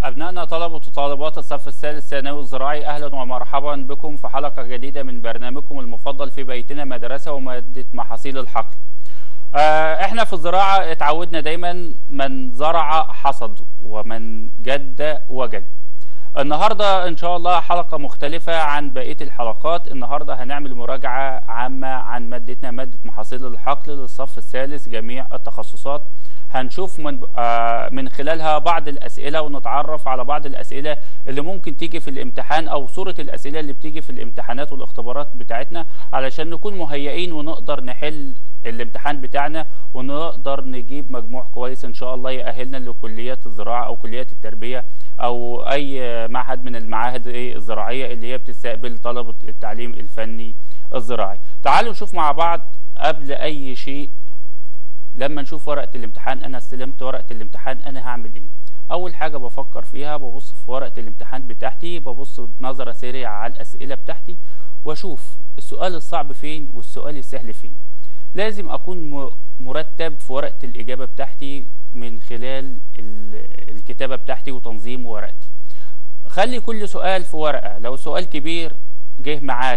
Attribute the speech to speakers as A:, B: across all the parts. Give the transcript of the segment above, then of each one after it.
A: أبنائنا طلبة وطالبات الصف الثالث ثانوي الزراعي أهلا ومرحبا بكم في حلقة جديدة من برنامجكم المفضل في بيتنا مدرسة ومادة محاصيل الحقل. آه احنا في الزراعة اتعودنا دايما من زرع حصد ومن جد وجد. النهاردة إن شاء الله حلقة مختلفة عن بقية الحلقات النهاردة هنعمل مراجعة عامة عن مادتنا مادة محاصيل الحقل للصف الثالث جميع التخصصات هنشوف من آه من خلالها بعض الأسئلة ونتعرف على بعض الأسئلة اللي ممكن تيجي في الامتحان أو صورة الأسئلة اللي بتيجي في الامتحانات والاختبارات بتاعتنا علشان نكون مهيئين ونقدر نحل الامتحان بتاعنا ونقدر نجيب مجموع كويس ان شاء الله يأهلنا لكليات الزراعة او كليات التربية او اي معهد من المعاهد الزراعية اللي هي بتستقبل طلبة التعليم الفني الزراعي تعالوا نشوف مع بعض قبل اي شيء لما نشوف ورقة الامتحان انا استلمت ورقة الامتحان انا هعمل ايه اول حاجة بفكر فيها ببص في ورقة الامتحان بتاعتي ببص نظرة سريعة على الاسئلة بتاعتي واشوف السؤال الصعب فين والسؤال السهل فين لازم اكون مرتب في ورقة الاجابة بتاعتي من خلال الكتابة بتاعتي وتنظيم ورقتي خلي كل سؤال في ورقة لو سؤال كبير جه معاك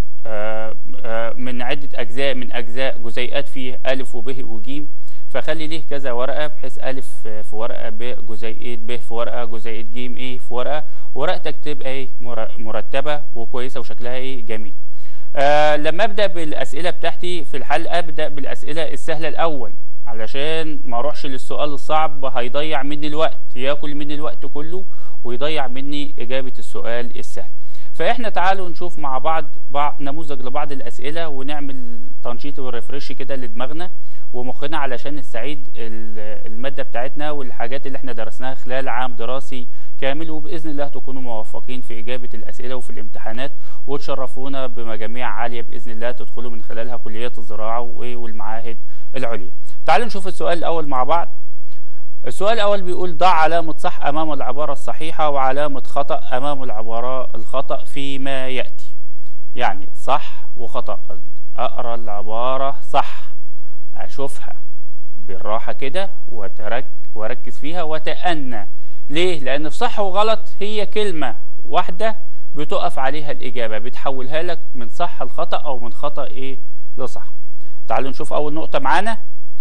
A: من عدة أجزاء من أجزاء جزيئات فيه ألف وب وج فخلي ليه كذا ورقة بحيث ألف في ورقة ب جزيئة ب في ورقة جزيئة ج إيه في ورقة ورقتك تبقى إيه مرتبة وكويسة وشكلها إيه جميل آه لما ابدا بالاسئله بتاعتي في الحل ابدا بالاسئله السهله الاول علشان ما اروحش للسؤال الصعب هيضيع مني الوقت ياكل مني الوقت كله ويضيع مني اجابه السؤال السهل فاحنا تعالوا نشوف مع بعض, بعض نموذج لبعض الاسئله ونعمل تنشيط وريفرش كده لدماغنا ومخنا علشان نستعيد الماده بتاعتنا والحاجات اللي احنا درسناها خلال عام دراسي كامل وباذن الله تكونوا موفقين في اجابه الاسئله وفي الامتحانات وتشرفونا بمجاميع عاليه باذن الله تدخلوا من خلالها كليات الزراعه والمعاهد العليا. تعالوا نشوف السؤال الاول مع بعض. السؤال الاول بيقول ضع علامه صح امام العباره الصحيحه وعلامه خطا امام العباره الخطا فيما ياتي. يعني صح وخطا اقرا العباره صح اشوفها بالراحه كده واركز فيها وتأنى ليه؟ لأن في صح وغلط هي كلمة واحدة بتقف عليها الإجابة بتحولها لك من صح لخطأ أو من خطأ إيه لصح. تعالوا نشوف أول نقطة معانا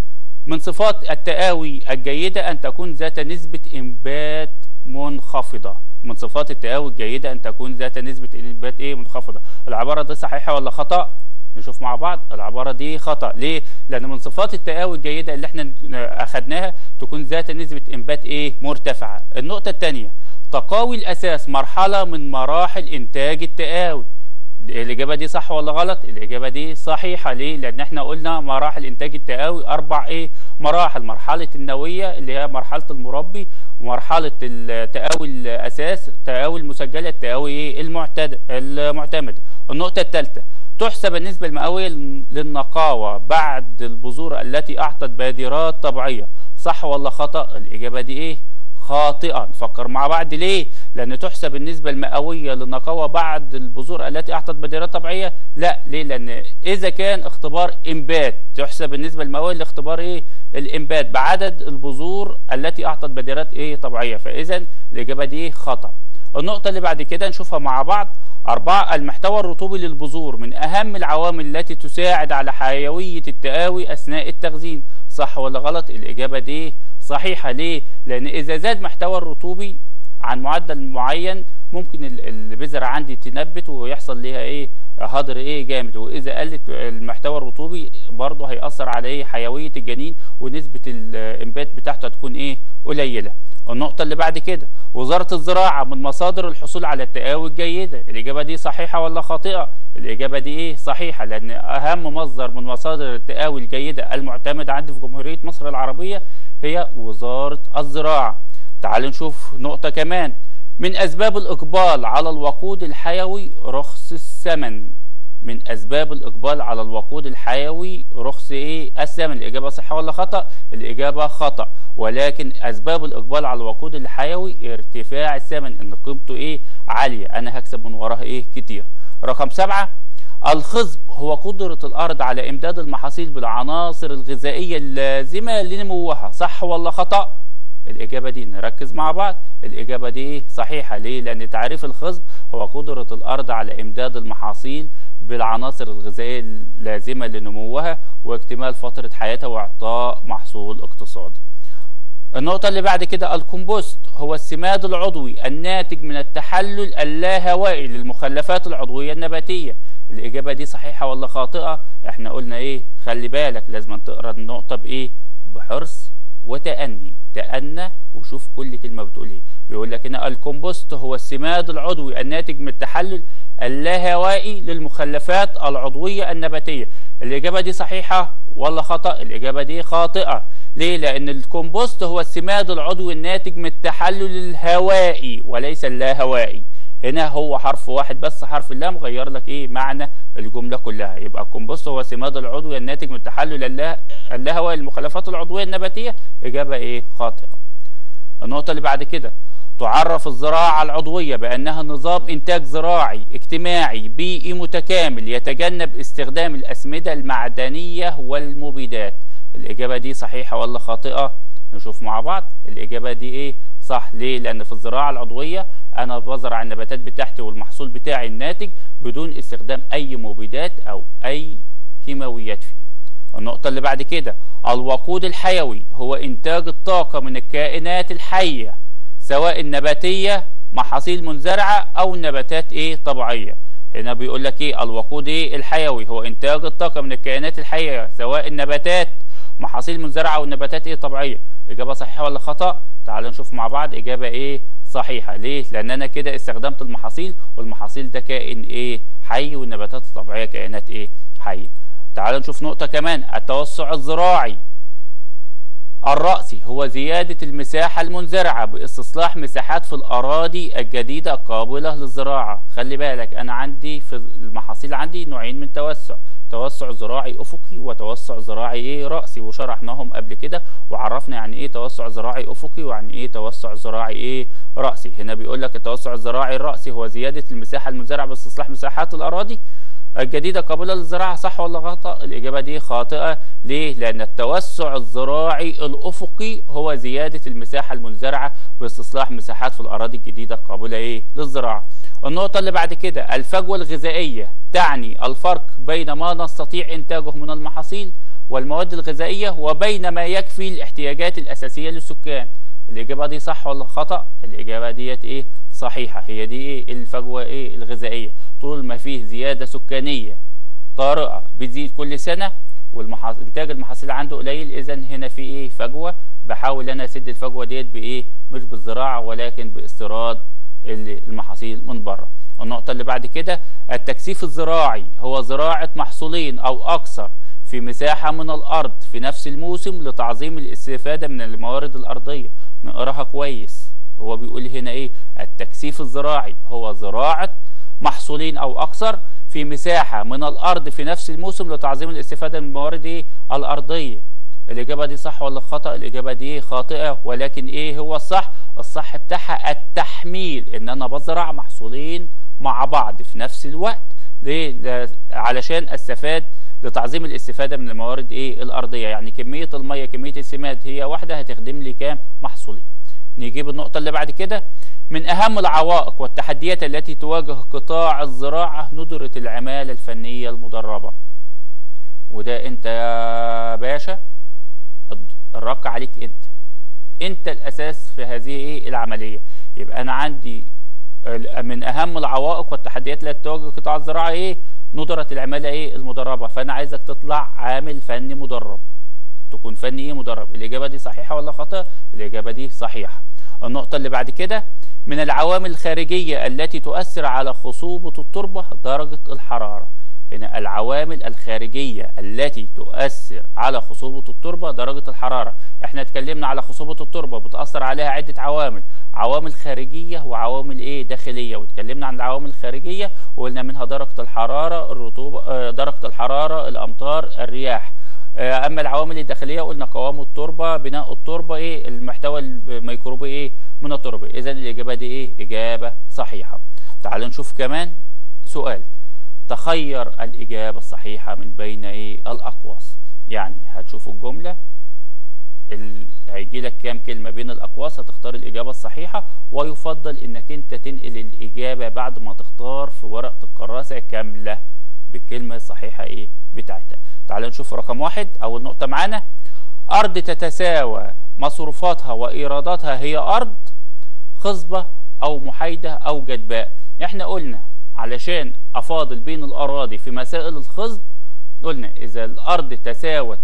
A: من صفات التقاوي الجيدة أن تكون ذات نسبة إنبات منخفضة. من صفات التقاوي الجيدة أن تكون ذات نسبة إنبات إيه منخفضة. العبارة دي صحيحة ولا خطأ؟ نشوف مع بعض العبارة دي خطأ ليه؟ لأن من صفات التقاوي الجيدة اللي احنا أخدناها تكون ذات نسبة إنبات إيه؟ مرتفعة. النقطة الثانية تقاوي الأساس مرحلة من مراحل إنتاج التقاوي. الإجابة دي صح ولا غلط؟ الإجابة دي صحيحة ليه؟ لأن احنا قلنا مراحل إنتاج التقاوي أربع إيه؟ مراحل، مرحلة النوية اللي هي مرحلة المربي، ومرحلة التقاوي الأساس، التقاوي المسجلة، التقاوي إيه؟ المعتد المعتمدة. النقطة الثالثة تحسب النسبة المئوية للنقاوة بعد البذور التي أعطت بادرات طبيعية صح ولا خطأ الإجابة دي إيه خاطئة نفكر مع بعض ليه لأن تحسب النسبة المئوية للنقاوة بعد البذور التي أعطت بادرات طبيعية لا ليه لأن إذا كان اختبار إنبات تحسب النسبة المئوية لاختبار إيه الإنبات بعدد البذور التي أعطت بادرات إيه طبيعية فإذا الإجابة دي خطأ النقطة اللي بعد كده نشوفها مع بعض أربعة المحتوى الرطوبي للبذور من أهم العوامل التي تساعد على حيوية التقاوي أثناء التخزين صح ولا غلط الإجابة دي صحيحة ليه لأن إذا زاد محتوى الرطوبي عن معدل معين ممكن البذرة عندي تنبت ويحصل ليها إيه هدر إيه جامد وإذا قلت المحتوى الرطوبي برضه هيأثر على إيه حيوية الجنين ونسبة الإنبات بتاعته هتكون إيه قليلة النقطة اللي بعد كده وزارة الزراعة من مصادر الحصول على التقاوي الجيدة الإجابة دي صحيحة ولا خاطئة الإجابة دي إيه صحيحة لأن أهم مصدر من مصادر التقاوي الجيدة المعتمدة عندي في جمهورية مصر العربية هي وزارة الزراعة تعالوا نشوف نقطة كمان من أسباب الإقبال على الوقود الحيوي رخص الثمن من أسباب الإقبال على الوقود الحيوي رخص إيه الثمن الإجابة صح ولا خطأ الإجابة خطأ ولكن أسباب الإقبال على الوقود الحيوي ارتفاع الثمن إن قيمته إيه عالية أنا هكسب من وراها إيه كتير رقم سبعة الخصب هو قدرة الأرض على إمداد المحاصيل بالعناصر الغذائية اللازمة لنموها صح ولا خطأ الإجابة دي نركز مع بعض الإجابة دي صحيحة ليه؟ لأن تعريف الخصب هو قدرة الأرض على إمداد المحاصيل بالعناصر الغذائية اللازمة لنموها واكتمال فترة حياتها وإعطاء محصول اقتصادي النقطة اللي بعد كده الكمبوست هو السماد العضوي الناتج من التحلل اللاهوائي للمخلفات العضوية النباتية الإجابة دي صحيحة ولا خاطئة احنا قلنا ايه خلي بالك لازم تقرا النقطة بإيه بحرص وتأني تأنى وشوف كل كلمة بتقول ايه بيقول لك هنا الكمبوست هو السماد العضوي الناتج من التحلل اللاهوائي للمخلفات العضوية النباتية الإجابة دي صحيحة ولا خطأ الإجابة دي خاطئة ليه لأن الكمبوست هو السماد العضوي الناتج من التحلل الهوائي وليس اللاهوائي هنا هو حرف واحد بس حرف اللام غير لك ايه معنى الجمله كلها يبقى الكمبوست هو السماد العضوي الناتج من التحلل اللا- اللاهوائي للمخلفات العضويه النباتيه اجابه ايه خاطئه النقطه اللي بعد كده تعرف الزراعة العضوية بأنها نظام إنتاج زراعي اجتماعي بيئي متكامل يتجنب استخدام الأسمدة المعدنية والمبيدات الإجابة دي صحيحة ولا خاطئة نشوف مع بعض الإجابة دي إيه صح ليه لأن في الزراعة العضوية أنا بزرع النباتات بتاعتي والمحصول بتاعي الناتج بدون استخدام أي مبيدات أو أي كيماويات فيه النقطة اللي بعد كده الوقود الحيوي هو إنتاج الطاقة من الكائنات الحية سواء النباتية محاصيل منزرعة أو نباتات إيه طبيعية هنا بيقول لك إيه الوقود إيه الحيوي هو إنتاج الطاقة من الكائنات الحية سواء النباتات محاصيل منزرعة أو نباتات إيه طبيعية إجابة صحيحة ولا خطأ تعال نشوف مع بعض إجابة إيه صحيحة ليه لأن أنا كده استخدمت المحاصيل والمحاصيل ده كائن إيه حي والنباتات الطبيعية كائنات إيه حية تعال نشوف نقطة كمان التوسع الزراعي الرأسي هو زيادة المساحة المنزرعة باستصلاح مساحات في الأراضي الجديدة القابلة للزراعة خلي بالك أنا عندي في المحاصيل عندي نوعين من توسع توسع زراعي أفقي وتوسع زراعي إيه رأسي وشرحناهم قبل كده وعرفنا يعني إيه توسع زراعي أفقي ويعني إيه توسع زراعي إيه رأسي هنا بيقول لك التوسع الزراعي الرأسي هو زيادة المساحة المنزرعة باستصلاح مساحات الأراضي الجديدة قابلة للزراعة صح ولا خطأ؟ الإجابة دي خاطئة ليه؟ لأن التوسع الزراعي الأفقي هو زيادة المساحة المنزرعة باستصلاح مساحات في الأراضي الجديدة قابلة إيه؟ للزراعة. النقطة اللي بعد كده الفجوة الغذائية تعني الفرق بين ما نستطيع إنتاجه من المحاصيل والمواد الغذائية وبين ما يكفي الاحتياجات الأساسية للسكان. الإجابة دي صح ولا خطأ؟ الإجابة ديت إيه؟ صحيحة هي دي إيه؟ الفجوة إيه؟ الغذائية. طول ما فيه زيادة سكانية طارئة بتزيد كل سنة والمحاصيل انتاج المحاصيل عنده قليل اذا هنا في ايه فجوة بحاول انا اسد الفجوة ديت بايه مش بالزراعة ولكن باستيراد المحاصيل من بره النقطة اللي بعد كده التكثيف الزراعي هو زراعة محصولين او اكثر في مساحة من الارض في نفس الموسم لتعظيم الاستفادة من الموارد الارضية نقراها كويس هو بيقول هنا ايه التكثيف الزراعي هو زراعة محصولين او اكثر في مساحة من الارض في نفس الموسم لتعظيم الاستفادة من الموارد ايه الارضية الاجابة دي صح ولا خطأ الاجابة دي خاطئة ولكن ايه هو الصح الصح بتاعها التحميل ان انا بزرع محصولين مع بعض في نفس الوقت ليه علشان استفاد لتعظيم الاستفادة من الموارد ايه الارضية يعني كمية المية كمية السماد هي واحدة هتخدم لي كام محصولين نجيب النقطة اللي بعد كده من أهم العوائق والتحديات التي تواجه قطاع الزراعة ندرة العمالة الفنية المدربة وده أنت يا باشا الرق عليك أنت أنت الأساس في هذه إيه العملية يبقى أنا عندي من أهم العوائق والتحديات التي تواجه قطاع الزراعة إيه ندرة العمالة إيه المدربة فأنا عايزك تطلع عامل فني مدرب تكون فني إيه مدرب الإجابة دي صحيحة ولا خاطئة الإجابة دي صحيحة النقطة اللي بعد كده من العوامل الخارجية التي تؤثر على خصوبة التربة درجة الحرارة هنا العوامل الخارجية التي تؤثر على خصوبة التربة درجة الحرارة احنا اتكلمنا على خصوبة التربة بتأثر عليها عدة عوامل عوامل خارجية وعوامل ايه داخلية واتكلمنا عن العوامل الخارجية وقلنا منها درجة الحرارة الرطوبة درجة الحرارة الأمطار الرياح اما العوامل الداخليه قلنا قوام التربه بناء التربه ايه المحتوى الميكروبي ايه من التربه اذا الاجابه دي ايه اجابه صحيحه تعالوا نشوف كمان سؤال تخير الاجابه الصحيحه من بين ايه الاقواس يعني هتشوفوا الجمله ال... هيجي لك كام كلمة بين الأقواس هتختار الإجابة الصحيحة ويفضل إنك أنت تنقل الإجابة بعد ما تختار في ورقة الكراسة كاملة بالكلمة الصحيحة إيه بتاعتها تعالوا نشوف رقم واحد أول نقطة معانا أرض تتساوى مصروفاتها وإيراداتها هي أرض خصبة أو محايدة أو جدباء احنا قلنا علشان أفاضل بين الأراضي في مسائل الخصب قلنا إذا الأرض تساوت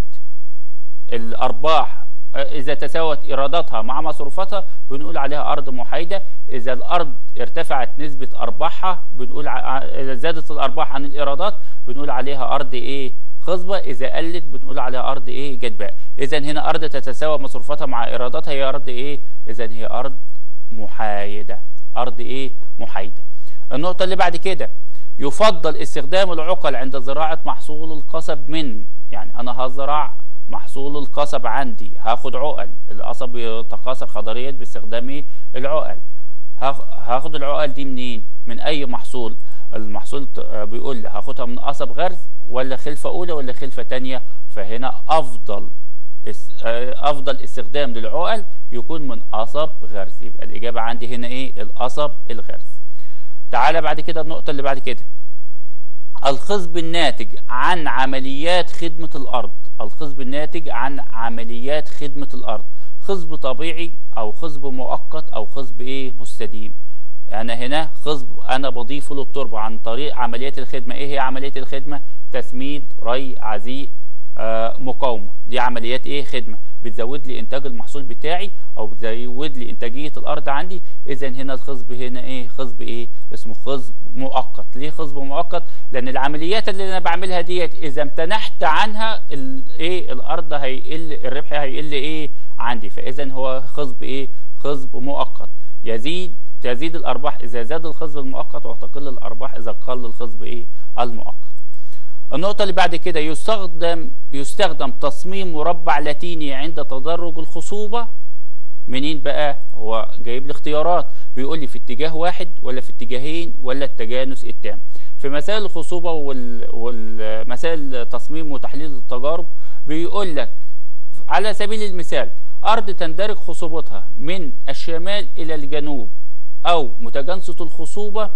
A: الأرباح إذا تساوت إيراداتها مع مصروفاتها بنقول عليها أرض محايدة إذا الأرض ارتفعت نسبة أرباحها بنقول ع... إذا زادت الأرباح عن الإيرادات بنقول عليها أرض إيه خصبة إذا قلت بنقول عليها أرض إيه جدباء إذا هنا أرض تتساوى مصروفاتها مع إيراداتها هي أرض إيه إذا هي أرض محايدة أرض إيه محايدة النقطة اللي بعد كده يفضل استخدام العقل عند زراعة محصول القصب من يعني أنا هزرع محصول القصب عندي هاخد عقل القصب يتكاثر خضريا باستخدام العقل هاخد العقل دي منين من اي محصول المحصول بيقول لي هاخدها من قصب غرز ولا خلفه اولى ولا خلفه تانية فهنا افضل افضل استخدام للعقل يكون من قصب غرز يبقى الاجابه عندي هنا ايه القصب الغرز تعالى بعد كده النقطه اللي بعد كده الخصب الناتج عن عمليات خدمه الارض الخصب الناتج عن عمليات خدمة الأرض خصب طبيعي أو خصب مؤقت أو خصب إيه مستديم أنا هنا خصب أنا بضيفه للتربة عن طريق عمليات الخدمة إيه هي عمليات الخدمة تسميد ري عزيق آه مقاومة دي عمليات إيه خدمة بتزود لي إنتاج المحصول بتاعي أو بتزود لي إنتاجية الأرض عندي إذا هنا الخصب هنا إيه خصب إيه اسمه خصب مؤقت ليه خصب مؤقت لأن العمليات اللي أنا بعملها ديت إذا امتنحت عنها إيه الأرض هيقل الربح هيقل إيه عندي فإذا هو خصب إيه خصب مؤقت يزيد تزيد الأرباح إذا زاد الخصب المؤقت وتقل الأرباح إذا قل الخصب إيه المؤقت النقطة اللي بعد كده يستخدم يستخدم تصميم مربع لاتيني عند تدرج الخصوبة منين بقى هو جايب لي اختيارات بيقول لي في اتجاه واحد ولا في اتجاهين ولا التجانس التام في مسائل الخصوبة وال... والمسائل تصميم وتحليل التجارب بيقول لك على سبيل المثال أرض تندرج خصوبتها من الشمال إلى الجنوب أو متجانسة الخصوبة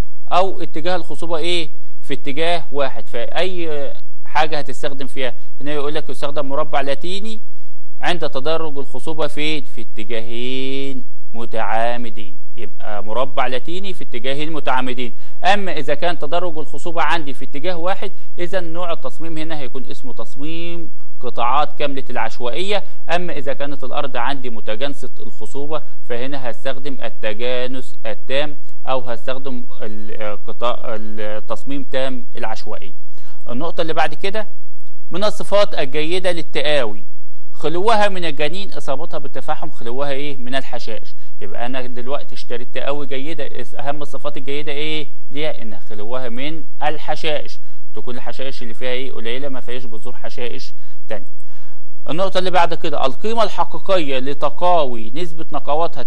A: أو اتجاه الخصوبة إيه في اتجاه واحد فأي حاجة هتستخدم فيها هنا يقول لك يستخدم مربع لاتيني عند تدرج الخصوبة في في اتجاهين متعامدين يبقى مربع لاتيني في اتجاهين متعامدين اما اذا كان تدرج الخصوبة عندي في اتجاه واحد اذا نوع التصميم هنا هيكون اسمه تصميم قطاعات كاملة العشوائية اما اذا كانت الارض عندي متجانسة الخصوبة فهنا هستخدم التجانس التام او هستخدم القطاع التصميم تام العشوائية النقطة اللي بعد كده من الصفات الجيدة للتقاوي خلوها من الجنين اصابتها بالتفاحم خلوها ايه من الحشائش يبقى انا دلوقتي اشتريت تقاوي جيده اهم الصفات الجيده ايه ليها ان خلوها من الحشائش تكون الحشائش اللي فيها ايه قليله ما فيهاش بذور حشائش تاني النقطة اللي بعد كده القيمة الحقيقية لتقاوي نسبة نقاوتها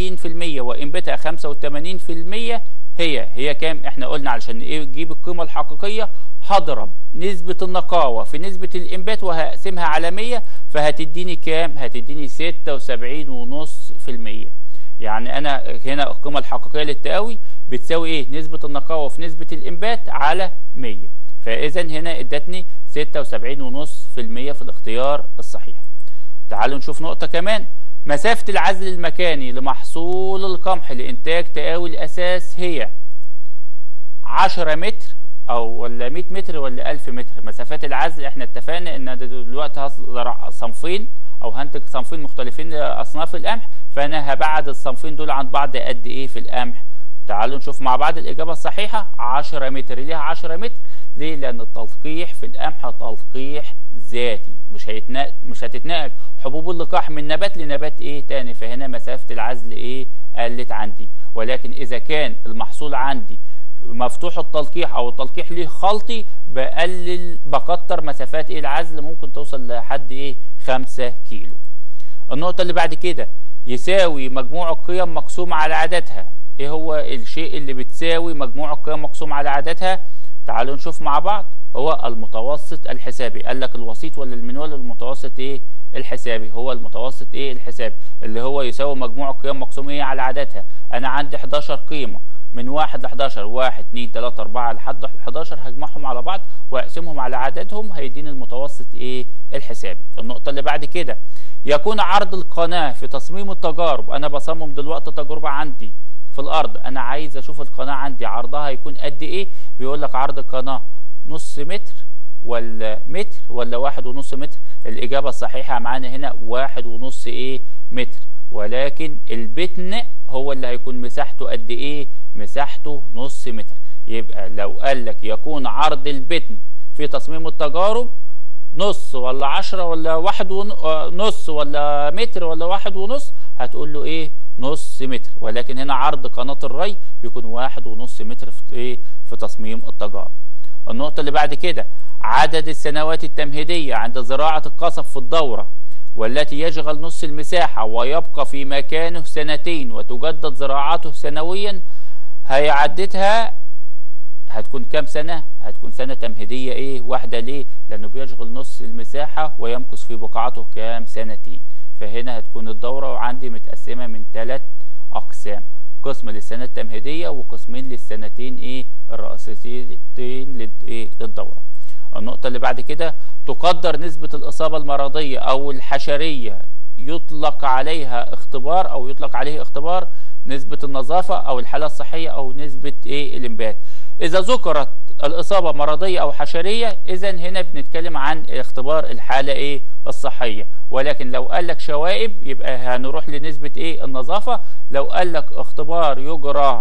A: 90% وإنباتها 85% هي هي كام؟ احنا قلنا علشان ايه نجيب القيمة الحقيقية هضرب نسبة النقاوة في نسبة الإنبات وهقسمها على 100 فهتديني كام؟ هتديني 76.5% يعني أنا هنا القيمة الحقيقية للتقاوي بتساوي إيه؟ نسبة النقاوة في نسبة الإنبات على 100 فإذا هنا ادتني 76.5% في الاختيار الصحيح. تعالوا نشوف نقطة كمان مسافة العزل المكاني لمحصول القمح لإنتاج تقاوي الأساس هي 10 متر او ولا 100 متر ولا 1000 متر مسافات العزل احنا اتفقنا ان دلوقتي هزرع صنفين او هنتج صنفين مختلفين لاصناف القمح فانا هبعد الصنفين دول عن بعض قد ايه في القمح تعالوا نشوف مع بعض الاجابه الصحيحه 10 متر ليه 10 متر ليه لان التلقيح في القمح تلقيح ذاتي مش هيتنقل مش هتتنقل حبوب اللقاح من نبات لنبات ايه تاني فهنا مسافه العزل ايه قلت عندي ولكن اذا كان المحصول عندي مفتوح التلقيح او التلقيح ليه خلطي بقلل بكتر مسافات ايه العزل ممكن توصل لحد ايه 5 كيلو النقطه اللي بعد كده يساوي مجموع القيم مقسوم على عددها ايه هو الشيء اللي بتساوي مجموع القيم مقسوم على عددها تعالوا نشوف مع بعض هو المتوسط الحسابي قال لك الوسيط ولا المنوال المتوسط ايه الحسابي هو المتوسط ايه الحسابي اللي هو يساوي مجموع القيم مقسوم ايه على عددها انا عندي 11 قيمه من واحد ل 11 1 2 3 4 لحد 11 هجمعهم على بعض واقسمهم على عددهم هيديني المتوسط ايه الحسابي النقطه اللي بعد كده يكون عرض القناه في تصميم التجارب انا بصمم دلوقتي تجربه عندي في الارض انا عايز اشوف القناه عندي عرضها هيكون قد ايه بيقول لك عرض القناه نص متر ولا متر ولا واحد ونص متر الاجابه الصحيحه معانا هنا واحد ونص ايه متر ولكن البتن هو اللي هيكون مساحته قد ايه مساحته نص متر يبقى لو قال لك يكون عرض البتن في تصميم التجارب نص ولا عشرة ولا واحد ونص ولا متر ولا واحد ونص هتقول له ايه نص متر ولكن هنا عرض قناة الري بيكون واحد ونص متر في ايه في تصميم التجارب النقطة اللي بعد كده عدد السنوات التمهيدية عند زراعة القصب في الدورة والتي يشغل نص المساحة ويبقى في مكانه سنتين وتجدد زراعته سنويا هيعددها هتكون كام سنة؟ هتكون سنة تمهيدية ايه؟ واحدة ليه؟ لأنه بيشغل نص المساحة ويمكث في بقعته كام سنتين فهنا هتكون الدورة عندي متقسمة من ثلاث أقسام قسم للسنة التمهيدية وقسمين للسنتين ايه الرئيسيتين ايه للدورة النقطة اللي بعد كده تقدر نسبة الإصابة المرضية أو الحشرية يطلق عليها اختبار أو يطلق عليه اختبار نسبة النظافة أو الحالة الصحية أو نسبة إيه الإنبات إذا ذكرت الإصابة مرضية أو حشرية إذا هنا بنتكلم عن اختبار الحالة إيه الصحية ولكن لو قال لك شوائب يبقى هنروح لنسبة إيه النظافة لو قال لك اختبار يجرى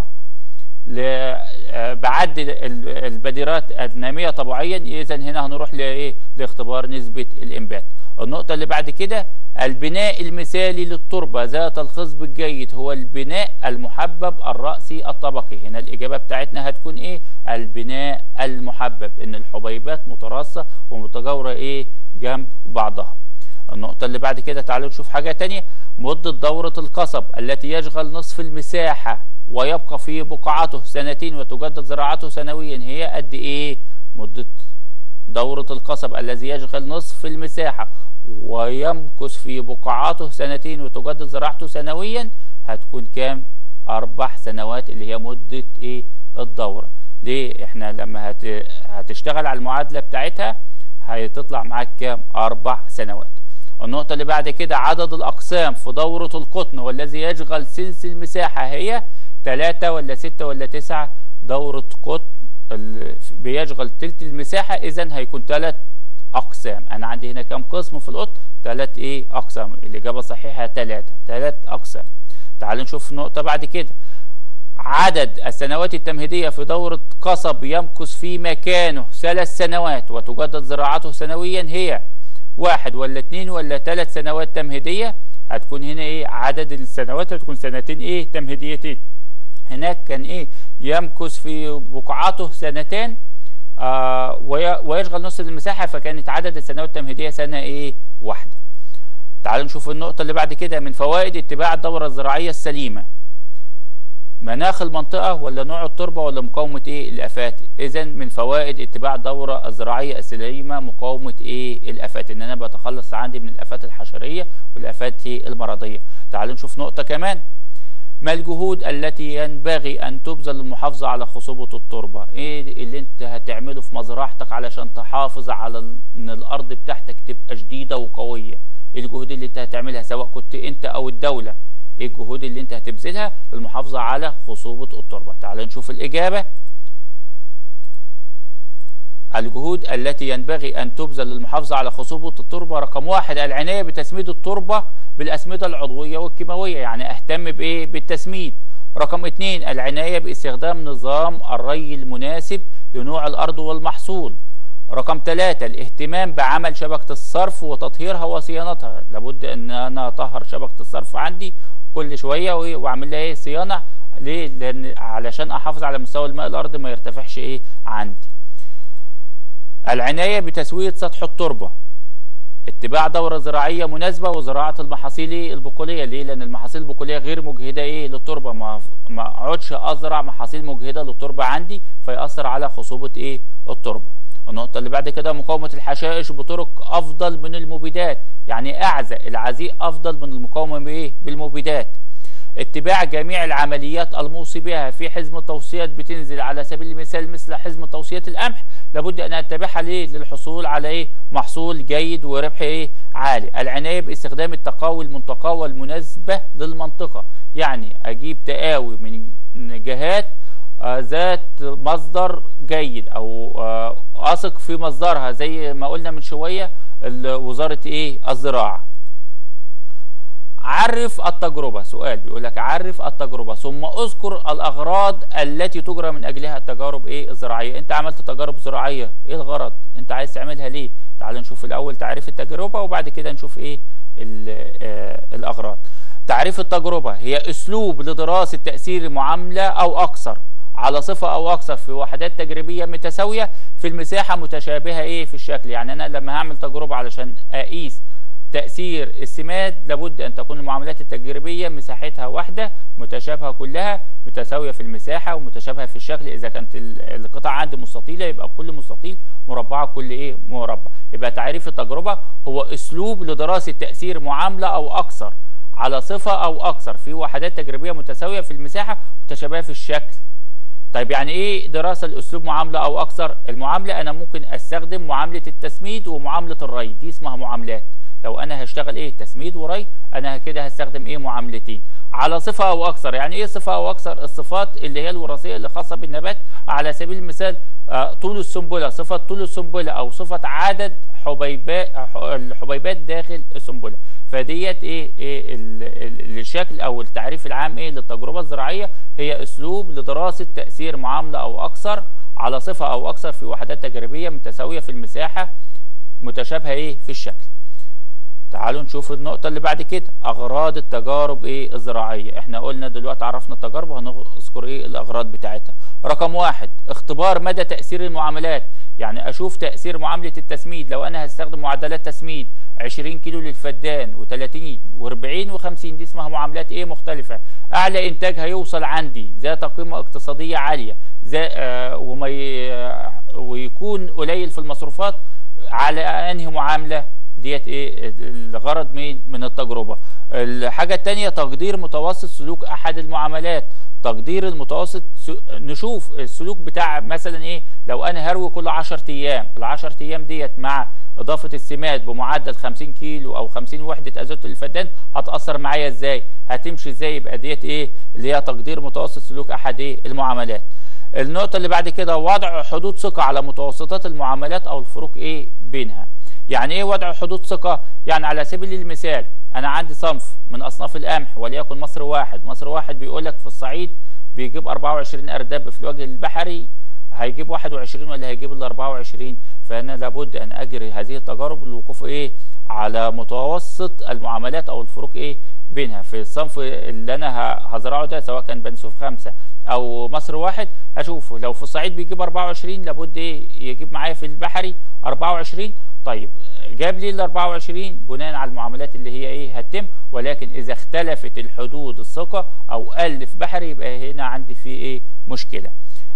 A: بعد البديرات النامية طبيعيا إذا هنا هنروح لإيه لاختبار نسبة الإنبات النقطة اللي بعد كده البناء المثالي للتربة ذات الخصب الجيد هو البناء المحبب الرأسي الطبقي هنا الإجابة بتاعتنا هتكون إيه البناء المحبب إن الحبيبات متراصة ومتجاورة إيه جنب بعضها النقطة اللي بعد كده تعالوا نشوف حاجة تانية مدة دورة القصب التي يشغل نصف المساحة ويبقى في بقعته سنتين وتجدد زراعته سنويا هي قد إيه مدة دورة القصب الذي يشغل نصف المساحة ويمكث في بقعاته سنتين وتجدد زراعته سنويا هتكون كام أربع سنوات اللي هي مدة إيه الدورة ليه إحنا لما هت... هتشتغل على المعادلة بتاعتها هتطلع معاك كام أربع سنوات النقطة اللي بعد كده عدد الأقسام في دورة القطن والذي يشغل سلس المساحة هي تلاتة ولا ستة ولا تسعة دورة قطن بيشغل تلت المساحة إذا هيكون تلات أقسام أنا عندي هنا كام قسم في القطن تلات إيه أقسام الإجابة الصحيحة تلاتة تلات أقسام تعالوا نشوف نقطة بعد كده عدد السنوات التمهيدية في دورة قصب يمكث في مكانه ثلاث سنوات وتجدد زراعته سنويا هي واحد ولا اتنين ولا تلات سنوات تمهيدية هتكون هنا ايه عدد السنوات هتكون سنتين ايه تمهيديتين هناك كان ايه يمكث في بقعته سنتين آه ويشغل نص المساحة فكانت عدد السنوات التمهيدية سنة ايه واحدة تعالوا نشوف النقطة اللي بعد كده من فوائد اتباع الدورة الزراعية السليمة مناخ المنطقة ولا نوع التربة ولا مقاومة ايه الافات اذا من فوائد اتباع الدورة الزراعية السليمة مقاومة ايه الافات ان انا بتخلص عندي من الافات الحشرية والافات المرضية تعالوا نشوف نقطة كمان ما الجهود التي ينبغي ان تبذل للمحافظة على خصوبة التربة ايه اللي انت هتعمله في مزرعتك علشان تحافظ على ان الارض بتاعتك تبقى شديدة وقوية ايه الجهود اللي انت هتعملها سواء كنت انت او الدولة ايه الجهود اللي انت هتبذلها للمحافظة على خصوبة التربة تعال نشوف الإجابة الجهود التي ينبغي أن تبذل للمحافظة على خصوبة التربة رقم واحد العناية بتسميد التربة بالأسمدة العضوية والكيماوية يعني أهتم بإيه بالتسميد رقم اتنين العناية باستخدام نظام الري المناسب لنوع الأرض والمحصول رقم ثلاثة الاهتمام بعمل شبكة الصرف وتطهيرها وصيانتها لابد ان انا اطهر شبكة الصرف عندي كل شوية واعمل لها ايه صيانة ليه لان علشان احافظ على مستوى الماء الارض ما يرتفعش ايه عندي العناية بتسوية سطح التربة اتباع دورة زراعية مناسبة وزراعة المحاصيل البقولية ليه؟ لأن المحاصيل البقولية غير مجهدة إيه للتربة ما ما أقعدش أزرع محاصيل مجهدة للتربة عندي فيأثر على خصوبة إيه التربة. النقطة اللي بعد كده مقاومة الحشائش بطرق أفضل من المبيدات يعني أعزى العزيء أفضل من المقاومة بإيه؟ بالمبيدات اتباع جميع العمليات الموصي بها في حزم التوصيات بتنزل على سبيل المثال مثل حزم توصيات القمح لابد ان اتبعها ليه للحصول على ايه محصول جيد وربح ايه عالي العنايه باستخدام التقاوي المنتقاه المناسبه للمنطقه يعني اجيب تقاوي من جهات آه ذات مصدر جيد او آه اثق في مصدرها زي ما قلنا من شويه وزاره ايه الزراعه عرف التجربة سؤال بيقول لك عرف التجربة ثم اذكر الأغراض التي تجرى من أجلها التجارب إيه الزراعية أنت عملت تجارب زراعية إيه الغرض أنت عايز تعملها ليه تعال نشوف الأول تعريف التجربة وبعد كده نشوف إيه آه الأغراض تعريف التجربة هي أسلوب لدراسة تأثير معاملة أو أكثر على صفة أو أكثر في وحدات تجريبية متساوية في المساحة متشابهة إيه في الشكل يعني أنا لما هعمل تجربة علشان أقيس تأثير السماد لابد أن تكون المعاملات التجريبية مساحتها واحدة متشابهة كلها متساوية في المساحة ومتشابهة في الشكل إذا كانت القطع عندي مستطيلة يبقى كل مستطيل مربعة كل إيه مربع يبقى تعريف التجربة هو أسلوب لدراسة تأثير معاملة أو أكثر على صفة أو أكثر في وحدات تجريبية متساوية في المساحة متشابهة في الشكل طيب يعني ايه دراسه لاسلوب معامله او اكثر المعامله انا ممكن استخدم معامله التسميد ومعامله الري دي اسمها معاملات لو انا هشتغل ايه تسميد وري انا كده هستخدم ايه معاملتين على صفه او اكثر يعني ايه صفه او اكثر الصفات اللي هي الوراثيه اللي خاصه بالنبات على سبيل المثال آه طول السنبله صفه طول السنبله او صفه عدد حبيبات الحبيبات داخل السنبله فديت ايه, إيه ال ال الشكل او التعريف العام ايه للتجربه الزراعيه هي اسلوب لدراسه تاثير معامله او اكثر على صفه او اكثر في وحدات تجريبيه متساويه في المساحه متشابهه ايه في الشكل تعالوا نشوف النقطة اللي بعد كده أغراض التجارب إيه الزراعية إحنا قلنا دلوقتي عرفنا التجارب وهنذكر إيه الأغراض بتاعتها رقم واحد اختبار مدى تأثير المعاملات يعني أشوف تأثير معاملة التسميد لو أنا هستخدم معدلات تسميد 20 كيلو للفدان و30 و40 و50 دي اسمها معاملات إيه مختلفة أعلى إنتاج هيوصل عندي ذات قيمة اقتصادية عالية ذا آه وما ويكون قليل في المصروفات على أنهي معاملة ديت ايه الغرض من من التجربه الحاجه الثانيه تقدير متوسط سلوك احد المعاملات تقدير المتوسط نشوف السلوك بتاع مثلا ايه لو انا هروي كل 10 ايام ال 10 ايام ديت مع اضافه السماد بمعدل 50 كيلو او 50 وحده ازوت للفدان هتاثر معايا ازاي هتمشي ازاي يبقى ديت ايه اللي هي تقدير متوسط سلوك احد ايه المعاملات النقطه اللي بعد كده وضع حدود ثقه على متوسطات المعاملات او الفروق ايه بينها يعني ايه وضع حدود ثقه يعني على سبيل المثال انا عندي صنف من اصناف القمح وليكن مصر واحد مصر واحد بيقول لك في الصعيد بيجيب 24 ارداب في الوجه البحري هيجيب 21 ولا هيجيب ال 24 فانا لابد ان اجري هذه التجارب للوقوف ايه على متوسط المعاملات او الفروق ايه بينها في الصنف اللي انا هزرعه ده سواء كان بنسوف خمسة او مصر واحد هشوفه لو في الصعيد بيجيب 24 لابد ايه يجيب معايا في البحري 24 طيب جاب لي ال 24 بناء على المعاملات اللي هي ايه هتتم ولكن اذا اختلفت الحدود الثقه او قل في بحري يبقى هنا عندي في ايه مشكله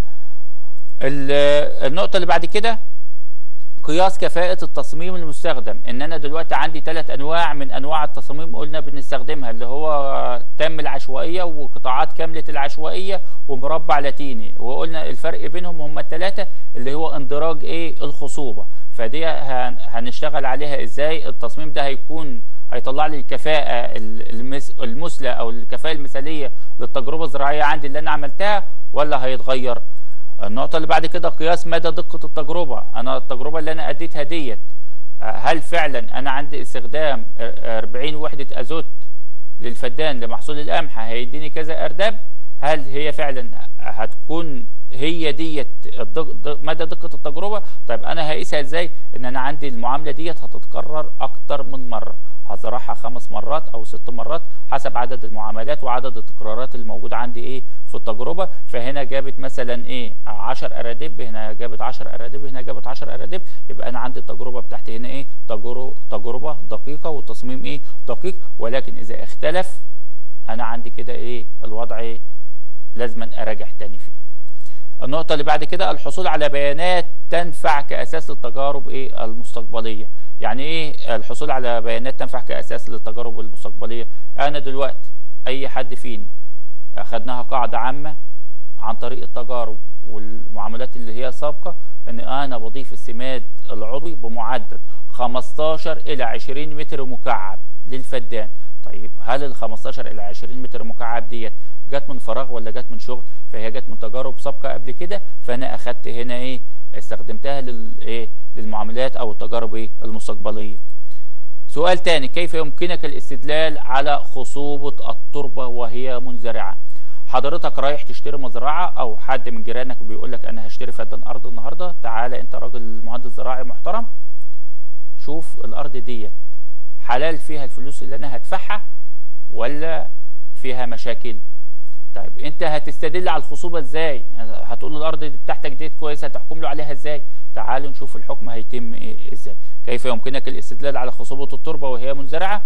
A: النقطه اللي بعد كده قياس كفاءة التصميم المستخدم ان انا دلوقتي عندي ثلاث انواع من انواع التصاميم قلنا بنستخدمها اللي هو تام العشوائية وقطاعات كاملة العشوائية ومربع لاتيني وقلنا الفرق بينهم هم الثلاثة اللي هو اندراج ايه الخصوبة فدي هنشتغل عليها ازاي التصميم ده هيكون هيطلع لي الكفاءة المثلى او الكفاءة المثالية للتجربة الزراعية عندي اللي انا عملتها ولا هيتغير النقطة اللي بعد كده قياس مدى دقة التجربة أنا التجربة اللي أنا أديتها ديت هل فعلا أنا عندي استخدام 40 وحدة أزوت للفدان لمحصول القمح هيديني كذا أرداب هل هي فعلا هتكون هي ديت مدى دقة التجربة طيب أنا هقيسها إزاي إن أنا عندي المعاملة ديت هتتكرر أكتر من مرة هزرعها خمس مرات او ست مرات حسب عدد المعاملات وعدد التكرارات الموجوده عندي ايه في التجربه فهنا جابت مثلا ايه 10 ارادب هنا جابت 10 ارادب هنا جابت 10 ارادب يبقى انا عندي التجربه بتاعتي هنا ايه تجربه تجربه دقيقه والتصميم ايه دقيق ولكن اذا اختلف انا عندي كده ايه الوضع ايه لازما اراجع تاني فيه النقطة اللي بعد كده الحصول على بيانات تنفع كأساس للتجارب ايه المستقبلية يعني ايه الحصول على بيانات تنفع كأساس للتجارب المستقبلية انا دلوقتي اي حد فينا اخدناها قاعدة عامة عن طريق التجارب والمعاملات اللي هي سابقة ان انا بضيف السماد العضوي بمعدل 15 الى 20 متر مكعب للفدان طيب هل ال 15 الى 20 متر مكعب ديت جت من فراغ ولا جت من شغل فهي جت من تجارب سابقه قبل كده فانا اخدت هنا ايه استخدمتها لل ايه للمعاملات او التجارب ايه المستقبليه سؤال تاني كيف يمكنك الاستدلال على خصوبة التربة وهي منزرعة حضرتك رايح تشتري مزرعة او حد من جيرانك بيقول لك انا هشتري فدان ارض النهاردة تعالى انت راجل مهندس زراعي محترم شوف الارض ديت حلال فيها الفلوس اللي انا هدفعها ولا فيها مشاكل طيب انت هتستدل على الخصوبة ازاي هتقول له الارض دي بتاعتك ديت كويسة هتحكم له عليها ازاي تعالوا نشوف الحكم هيتم ايه ازاي كيف يمكنك الاستدلال على خصوبة التربة وهي منزرعة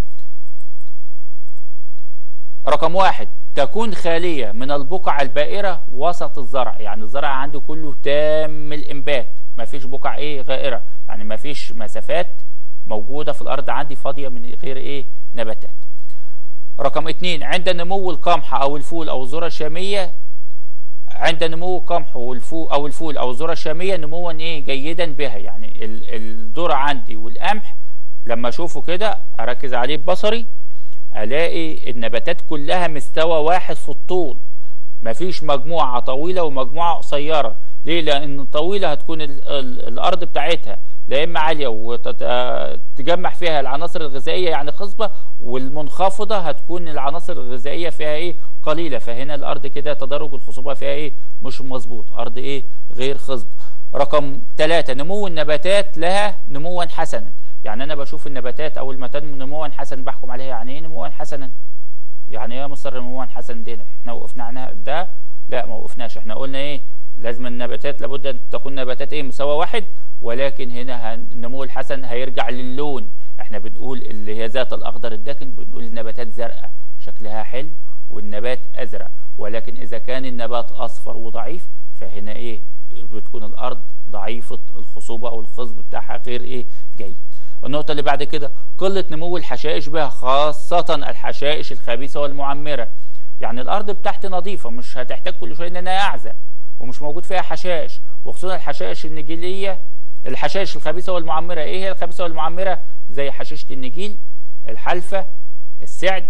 A: رقم واحد تكون خالية من البقع البائرة وسط الزرع يعني الزرع عنده كله تام الإنبات مفيش بقع ايه غائرة يعني مفيش مسافات موجودة في الأرض عندي فاضية من غير ايه نباتات رقم اتنين عند نمو القمح أو الفول أو الذرة الشامية عند نمو القمح والفول أو الفول أو الذرة الشامية نموا ايه جيدا بها يعني الذرة عندي والقمح لما أشوفه كده أركز عليه ببصري الاقي النباتات كلها مستوى واحد في الطول مفيش مجموعة طويلة ومجموعة قصيرة ليه لان الطويلة هتكون ال ال الارض بتاعتها لا اما عالية وتجمع فيها العناصر الغذائية يعني خصبة والمنخفضة هتكون العناصر الغذائية فيها ايه قليلة فهنا الارض كده تدرج الخصوبة فيها ايه مش مظبوط ارض ايه غير خصبة رقم ثلاثة نمو النباتات لها نموا حسنا يعني انا بشوف النباتات اول ما تنمو نموا حسنا بحكم عليها يعني ايه نموا حسنا يعني ايه يا مصر نموا حسنا دي احنا وقفنا عنها ده لا ما وقفناش احنا قلنا ايه لازم النباتات لابد ان تكون نباتات ايه مستوى واحد ولكن هنا النمو الحسن هيرجع للون احنا بنقول اللي هي ذات الاخضر الداكن بنقول النباتات زرقاء شكلها حلو والنبات ازرق ولكن اذا كان النبات اصفر وضعيف فهنا ايه بتكون الارض ضعيفة الخصوبة او الخصب بتاعها غير ايه جيد النقطة اللي بعد كده قلة نمو الحشائش بها خاصة الحشائش الخبيثة والمعمرة يعني الارض بتاعتي نظيفة مش هتحتاج كل شوية ان انا اعزق ومش موجود فيها حشائش وخصوصا الحشائش النجيلية الحشائش الخبيثة والمعمرة ايه هي الخبيثة والمعمرة زي حشيشة النجيل الحلفة السعد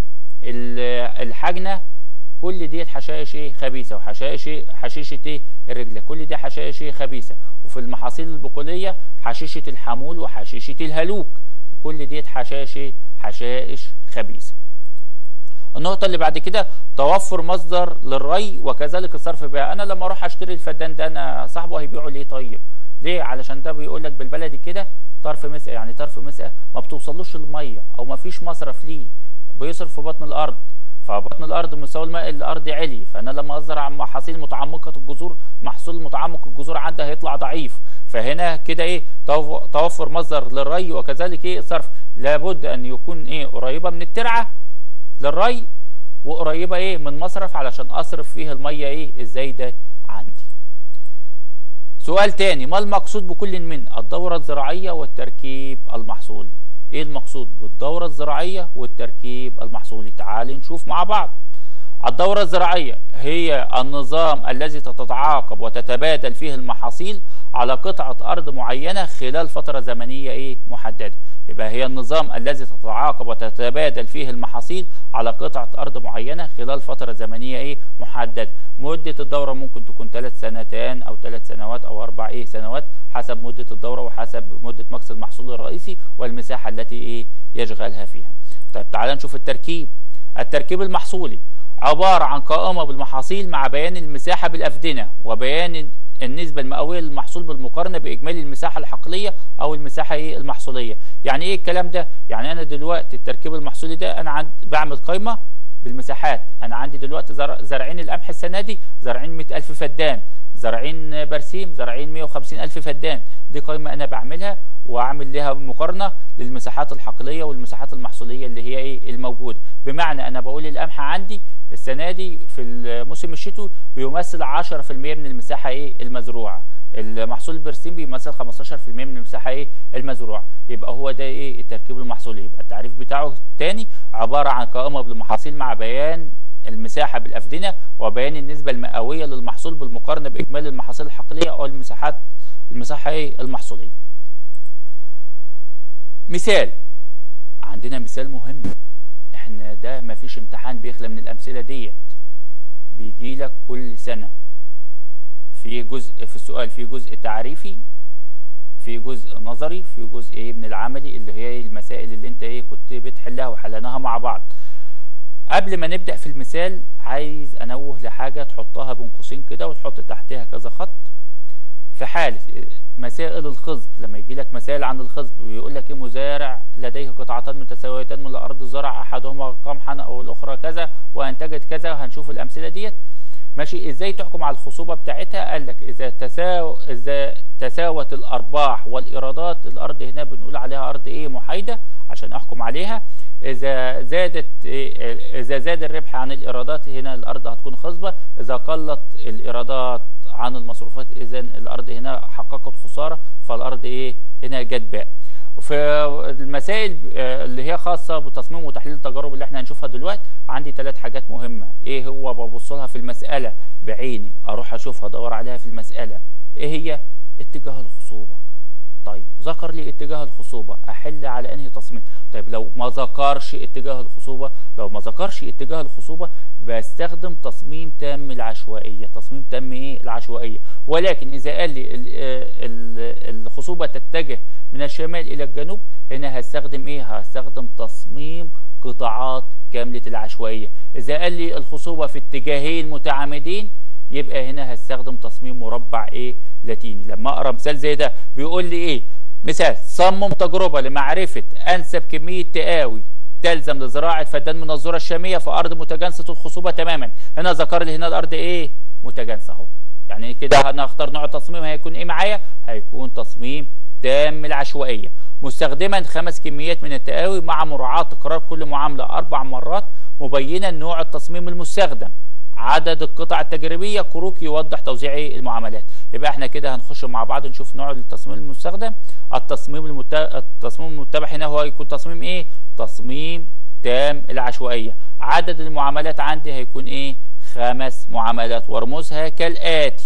A: الحجنة كل دي حشائش ايه خبيثة وحشائش ايه حشيشة ايه الرجلة كل دي حشائش ايه خبيثة وفي المحاصيل البقولية حشيشة الحمول وحشيشة الهلوك كل دي حشائش ايه حشائش خبيثة النقطة اللي بعد كده توفر مصدر للري وكذلك الصرف بها انا لما اروح اشتري الفدان ده انا صاحبه هيبيعه ليه طيب ليه علشان ده بيقول لك بالبلدي كده طرف مسقى يعني طرف مسقى ما بتوصلوش الميه او ما فيش مصرف ليه بيصرف في بطن الارض فبطن الارض مستوى الماء الارض عالي فانا لما ازرع محاصيل متعمقه الجذور محصول متعمق الجذور عندها هيطلع ضعيف فهنا كده ايه توفر مصدر للري وكذلك ايه الصرف لابد ان يكون ايه قريبه من الترعه للري وقريبه ايه من مصرف علشان اصرف فيه الميه ايه الزايده عندي سؤال تاني ما المقصود بكل من الدورة الزراعية والتركيب المحصولي ايه المقصود بالدورة الزراعية والتركيب المحصولي تعال نشوف مع بعض الدورة الزراعية هي النظام الذي تتعاقب وتتبادل فيه المحاصيل على قطعة أرض معينة خلال فترة زمنية إيه محددة يبقى هي النظام الذي تتعاقب وتتبادل فيه المحاصيل على قطعة أرض معينة خلال فترة زمنية إيه محددة مدة الدورة ممكن تكون ثلاث سنتين أو ثلاث سنوات أو أربع إيه سنوات حسب مدة الدورة وحسب مدة مكس المحصول الرئيسي والمساحة التي إيه يشغلها فيها طيب تعال نشوف التركيب التركيب المحصولي عبارة عن قائمة بالمحاصيل مع بيان المساحة بالأفدنة وبيان النسبة المئوية للمحصول بالمقارنة بإجمالي المساحة الحقلية أو المساحة إيه المحصولية يعني إيه الكلام ده؟ يعني أنا دلوقتي التركيب المحصولي ده أنا عند بعمل قائمة بالمساحات انا عندي دلوقتي زر- زارعين القمح السنه دي زارعين 100000 فدان زارعين برسيم زارعين 150000 فدان دي قائمه انا بعملها واعمل لها مقارنه للمساحات الحقليه والمساحات المحصوليه اللي هي ايه الموجوده بمعنى انا بقول القمح عندي السنه دي في الموسم الشتوي بيمثل 10% من المساحه ايه المزروعه المحصول البرسيم بيمثل 15% من المساحه ايه المزروعه يبقى هو ده ايه التركيب المحصولي يبقى التعريف بتاعه تاني عباره عن قائمه بالمحاصيل مع بيان المساحه بالافدنه وبيان النسبه المئويه للمحصول بالمقارنه باجمالي المحاصيل الحقليه او المساحات المساحه ايه المحصوليه مثال عندنا مثال مهم احنا ده مفيش امتحان بيخلى من الامثله ديت بيجي لك كل سنه في جزء في السؤال في جزء تعريفي في جزء نظري في جزء ايه من العملي اللي هي المسائل اللي انت ايه كنت بتحلها وحليناها مع بعض قبل ما نبدا في المثال عايز انوه لحاجه تحطها بين قوسين كده وتحط تحتها كذا خط في حالة مسائل الخصب لما يجي لك مسائل عن الخصب ويقول لك ايه مزارع لديه قطعتان متساويتان من الارض زرع احدهما قمحا او الاخرى كذا وانتجت كذا هنشوف الامثله ديت ماشي ازاي تحكم على الخصوبه بتاعتها قال لك اذا تساو اذا تساوت الارباح والايرادات الارض هنا بنقول عليها ارض ايه محايده عشان احكم عليها اذا زادت إيه اذا زاد الربح عن الايرادات هنا الارض هتكون خصبه اذا قلت الايرادات عن المصروفات اذا الارض هنا حققت خساره فالارض ايه هنا جت باء في المسائل آه، اللي هي خاصه بتصميم وتحليل التجارب اللي احنا هنشوفها دلوقتي عندي ثلاث حاجات مهمه ايه هو ببص لها في المساله بعيني اروح اشوفها ادور عليها في المساله ايه هي اتجاه الخصوبه طيب ذكر لي اتجاه الخصوبة أحل على أنهي تصميم طيب لو ما ذكرش اتجاه الخصوبة لو ما ذكرش اتجاه الخصوبة بستخدم تصميم تام العشوائية تصميم تام ايه العشوائية ولكن إذا قال لي ال- ال- الخصوبة تتجه من الشمال إلى الجنوب هنا هستخدم ايه هستخدم تصميم قطاعات كاملة العشوائية إذا قال لي الخصوبة في اتجاهين متعامدين يبقى هنا هستخدم تصميم مربع ايه لاتيني لما اقرا مثال زي ده بيقول لي ايه مثال صمم تجربه لمعرفه انسب كميه تقاوي تلزم لزراعه فدان من الذره الشاميه في ارض متجانسه الخصوبه تماما هنا ذكر لي هنا الارض ايه متجانسه اهو يعني كده انا هختار نوع التصميم هيكون ايه معايا هيكون تصميم تام العشوائيه مستخدما خمس كميات من التقاوي مع مراعاه تكرار كل معامله اربع مرات مبينا نوع التصميم المستخدم عدد القطع التجريبيه كروك يوضح توزيع إيه المعاملات يبقى احنا كده هنخش مع بعض نشوف نوع التصميم المستخدم التصميم المت... التصميم المتبع هنا هو يكون تصميم ايه تصميم تام العشوائيه عدد المعاملات عندي هيكون ايه خمس معاملات وارمزها كالاتي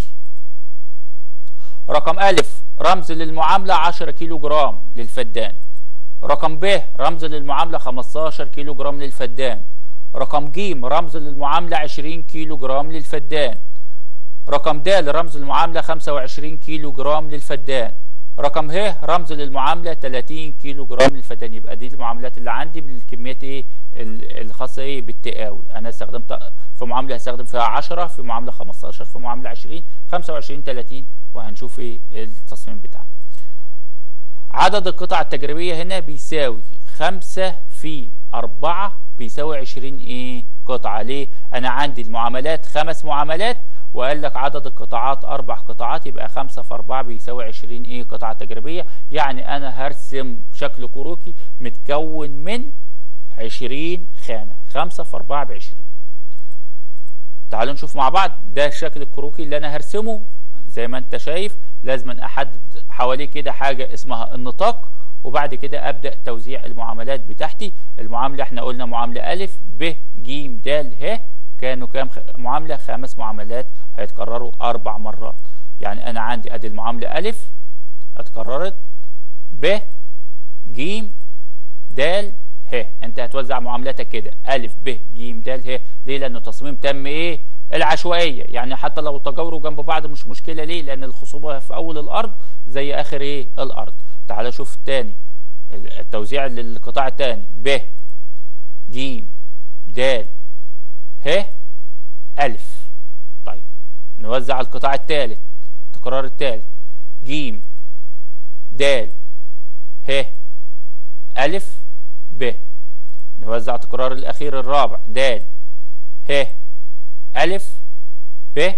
A: رقم ألف رمز للمعاملة 10 كيلو جرام للفدان رقم ب رمز للمعاملة 15 كيلو جرام للفدان رقم ج رمز للمعاملة 20 كيلو جرام للفدان رقم د رمز للمعاملة 25 كيلو جرام للفدان رقم ه رمز للمعاملة 30 كيلو جرام للفدان يبقى دي المعاملات اللي عندي بالكميات ايه ال- الخاصة ايه بالتقاوي انا استخدمت في معاملة هستخدم فيها 10 في معاملة 15 في معاملة 20 25 30 وهنشوف ايه التصميم بتاعنا عدد القطع التجريبية هنا بيساوي خمسة في أربعة بيساوي عشرين إيه قطعة ليه؟ أنا عندي المعاملات خمس معاملات وقال لك عدد القطاعات أربع قطاعات يبقى خمسة في أربعة بيساوي عشرين إيه قطعة تجريبية يعني أنا هرسم شكل كروكي متكون من عشرين خانة خمسة في أربعة بعشرين تعالوا نشوف مع بعض ده الشكل الكروكي اللي أنا هرسمه زي ما أنت شايف لازم أحدد حواليه كده حاجة اسمها النطاق وبعد كده ابدا توزيع المعاملات بتاعتي المعامله احنا قلنا معامله الف ب ج د ه كانوا كام خ... معامله خمس معاملات هيتكرروا اربع مرات يعني انا عندي ادي المعامله الف اتكررت ب ج د ه انت هتوزع معاملاتك كده الف ب ج د ه ليه لانه تصميم تم ايه العشوائيه يعني حتى لو تجاوروا جنب بعض مش مشكله ليه لان الخصوبه في اول الارض زي اخر ايه الارض تعال شوف تاني التوزيع للقطاع التاني ب ج د ه ألف طيب نوزع القطاع الثالث التكرار الثالث ج د ه ألف ب نوزع التكرار الأخير الرابع د ه ألف ب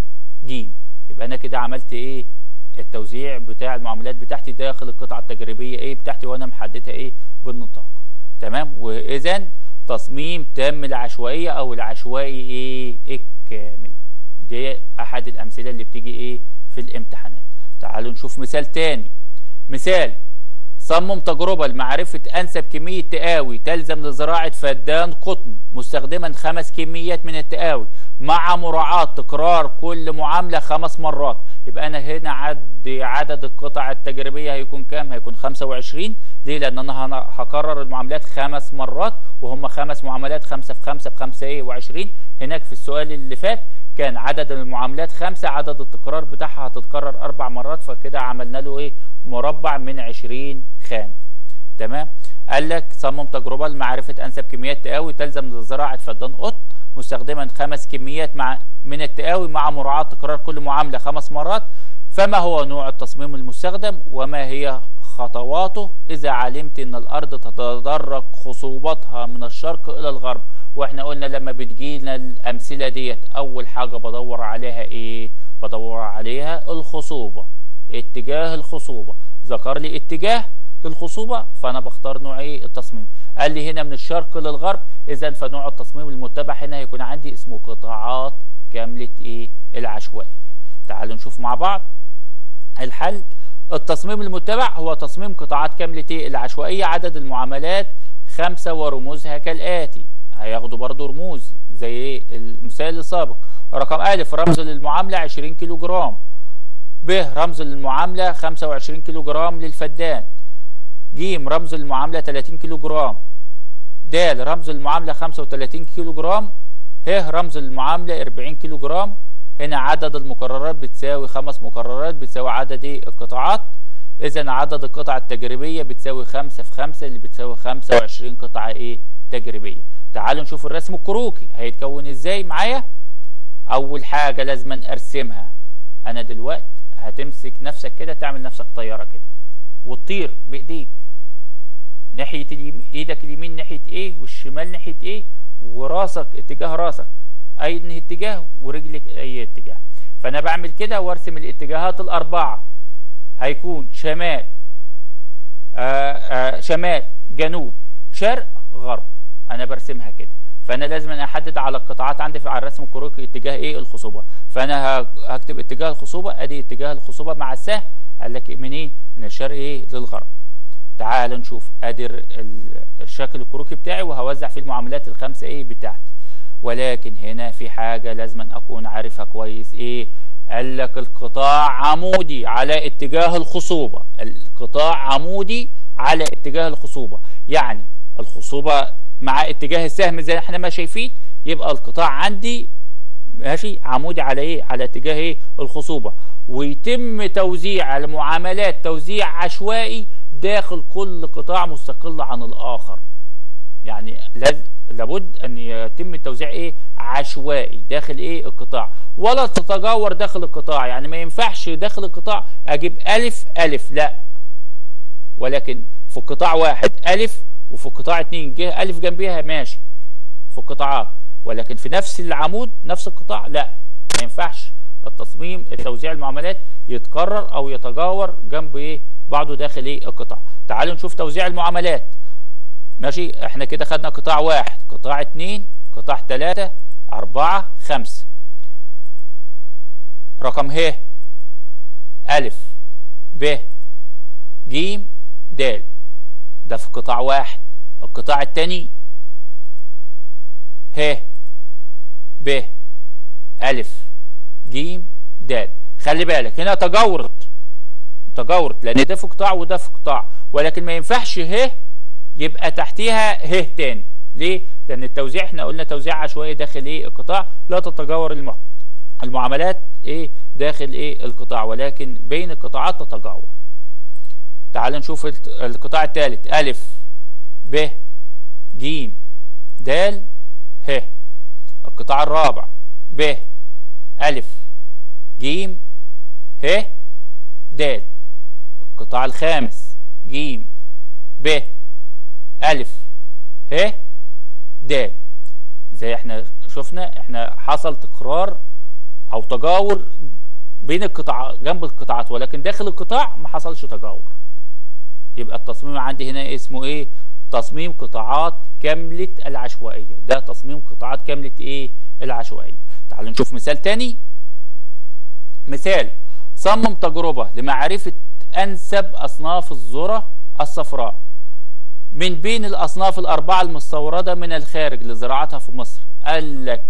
A: ج يبقى أنا كده عملت إيه التوزيع بتاع المعاملات بتاعتي داخل القطعة التجريبية إيه بتاعتي وأنا محددها إيه بالنطاق تمام وإذا تصميم تام العشوائية أو العشوائي إيه الكامل دي أحد الأمثلة اللي بتيجي إيه في الامتحانات تعالوا نشوف مثال تاني مثال صمم تجربة لمعرفة أنسب كمية تقاوي تلزم لزراعة فدان قطن مستخدما خمس كميات من التقاوي مع مراعاة تكرار كل معاملة خمس مرات يبقى أنا هنا عد عدد القطع التجريبية هيكون كام؟ هيكون 25 ليه؟ لأن أنا هكرر المعاملات خمس مرات وهم خمس معاملات خمسة في خمسة بخمسة إيه وعشرين هناك في السؤال اللي فات كان عدد المعاملات خمسة عدد التكرار بتاعها هتتكرر أربع مرات فكده عملنا له إيه؟ مربع من 20 خانة تمام؟ قال لك صمم تجربة لمعرفة أنسب كميات تقاوي تلزم لزراعة فدان قطن مستخدما خمس كميات مع من التقاوي مع مراعاة تكرار كل معاملة خمس مرات فما هو نوع التصميم المستخدم وما هي خطواته إذا علمت أن الأرض تتدرج خصوبتها من الشرق إلى الغرب وإحنا قلنا لما بتجينا الأمثلة ديت أول حاجة بدور عليها إيه؟ بدور عليها الخصوبة اتجاه الخصوبة ذكر لي اتجاه للخصوبة فأنا بختار نوع إيه التصميم قال لي هنا من الشرق للغرب إذا فنوع التصميم المتبع هنا هيكون عندي اسمه قطاعات كاملة إيه العشوائية تعالوا نشوف مع بعض الحل التصميم المتبع هو تصميم قطاعات كاملة إيه العشوائية عدد المعاملات خمسة ورموزها كالآتي هياخدوا برضو رموز زي إيه المثال السابق رقم ألف رمز للمعاملة 20 كيلو جرام ب رمز للمعاملة 25 كيلو جرام للفدان ج رمز المعاملة 30 كيلو جرام د رمز المعاملة 35 كيلو جرام ه رمز المعاملة 40 كيلو جرام هنا عدد المكررات بتساوي خمس مكررات بتساوي عدد القطاعات اذا عدد القطع التجريبية بتساوي خمسة في خمسة اللي بتساوي 25 قطعة ايه تجريبية تعالوا نشوف الرسم الكروكي هيتكون ازاي معايا اول حاجة لازم ارسمها انا دلوقتي هتمسك نفسك كده تعمل نفسك طيارة كده وتطير بايديك ناحية اليم... ايدك اليمين ناحية ايه والشمال ناحية ايه وراسك اتجاه راسك اي اتجاه ورجلك اي اتجاه فانا بعمل كده وارسم الاتجاهات الاربعة هيكون شمال آآ آآ شمال جنوب شرق غرب انا برسمها كده فانا لازم احدد على القطاعات عندي في على الرسم الكروكي اتجاه ايه الخصوبه فانا هكتب اتجاه الخصوبه ادي اتجاه الخصوبه مع السهم قال لك منين من الشرق ايه للغرب تعال نشوف ادي الشكل الكروكي بتاعي وهوزع فيه المعاملات الخمسه ايه بتاعتي ولكن هنا في حاجه لازم اكون عارفها كويس ايه قال لك القطاع عمودي على اتجاه الخصوبه القطاع عمودي على اتجاه الخصوبه يعني الخصوبه مع اتجاه السهم زي احنا ما شايفين يبقى القطاع عندي ماشي عمودي على ايه على اتجاه ايه الخصوبه ويتم توزيع المعاملات توزيع عشوائي داخل كل قطاع مستقل عن الاخر يعني لابد ان يتم التوزيع ايه عشوائي داخل ايه القطاع ولا تتجاور داخل القطاع يعني ما ينفعش داخل القطاع اجيب الف الف لا ولكن في قطاع واحد الف وفي قطاع اتنين جه الف جنبيها ماشي في القطاعات ولكن في نفس العمود نفس القطاع لا ما ينفعش التصميم توزيع المعاملات يتكرر او يتجاور جنب ايه بعضه داخل ايه القطاع تعالوا نشوف توزيع المعاملات ماشي احنا كده خدنا قطاع واحد قطاع اتنين قطاع تلاتة اربعة خمسة رقم ه الف ب ج د ده في قطاع واحد القطاع التاني ه ب ألف ج د خلي بالك هنا تجاورت تجاورت لأن ده في قطاع وده في قطاع ولكن ما ينفعش ه يبقى تحتيها ه تاني ليه؟ لأن التوزيع احنا قلنا توزيع عشوائي داخل ايه القطاع لا تتجاور الم... المعاملات ايه داخل ايه القطاع ولكن بين القطاعات تتجاور تعال نشوف القطاع الثالث ألف ب ج د ه القطاع الرابع ب ألف ج ه د القطاع الخامس ج ب ألف ه د زي احنا شفنا احنا حصل تكرار او تجاور بين القطاع جنب القطاعات ولكن داخل القطاع ما حصلش تجاور يبقى التصميم عندي هنا اسمه ايه تصميم قطاعات كاملة العشوائية ده تصميم قطاعات كاملة ايه العشوائية تعالوا نشوف مثال تاني مثال صمم تجربة لمعرفة أنسب أصناف الذرة الصفراء من بين الأصناف الأربعة المستوردة من الخارج لزراعتها في مصر قال لك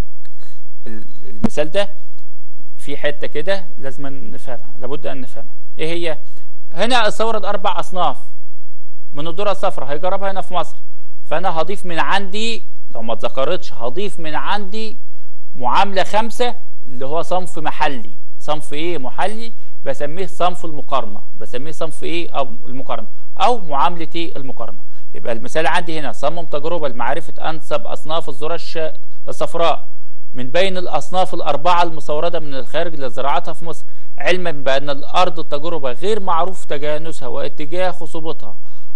A: المثال ده في حتة كده لازم نفهمها لابد أن نفهمها إيه هي هنا استورد أربع أصناف من الذرة الصفراء هيجربها هنا في مصر فأنا هضيف من عندي لو ما اتذكرتش هضيف من عندي معاملة خمسة اللي هو صنف محلي صنف ايه محلي بسميه صنف المقارنة بسميه صنف ايه او المقارنة او معاملة ايه المقارنة يبقى المثال عندي هنا صمم تجربة لمعرفة انسب اصناف الذرة الصفراء من بين الاصناف الاربعة المستوردة من الخارج لزراعتها في مصر علما بان الارض التجربة غير معروف تجانسها واتجاه خصوبتها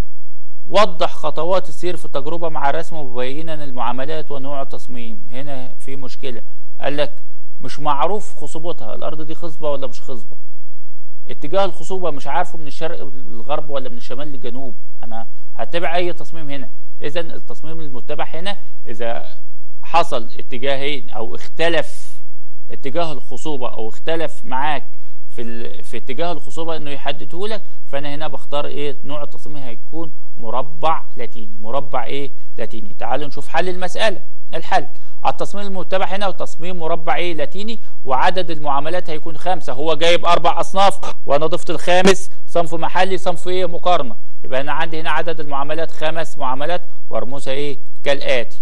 A: وضح خطوات السير في التجربة مع رسم مبينا المعاملات ونوع التصميم هنا في مشكلة قال لك مش معروف خصوبتها الارض دي خصبة ولا مش خصبة اتجاه الخصوبة مش عارفه من الشرق للغرب ولا من الشمال للجنوب انا هتبع اي تصميم هنا اذا التصميم المتبع هنا اذا حصل اتجاهين او اختلف اتجاه الخصوبة او اختلف معاك في في اتجاه الخصوبة انه يحدده لك فانا هنا بختار ايه نوع التصميم هيكون مربع لاتيني مربع ايه لاتيني تعالوا نشوف حل المسألة الحل التصميم المتبع هنا وتصميم مربع ايه لاتيني وعدد المعاملات هيكون خمسة هو جايب اربع اصناف وانا ضفت الخامس صنف محلي صنف ايه مقارنة يبقى انا عندي هنا عدد المعاملات خمس معاملات وارمزها ايه كالاتي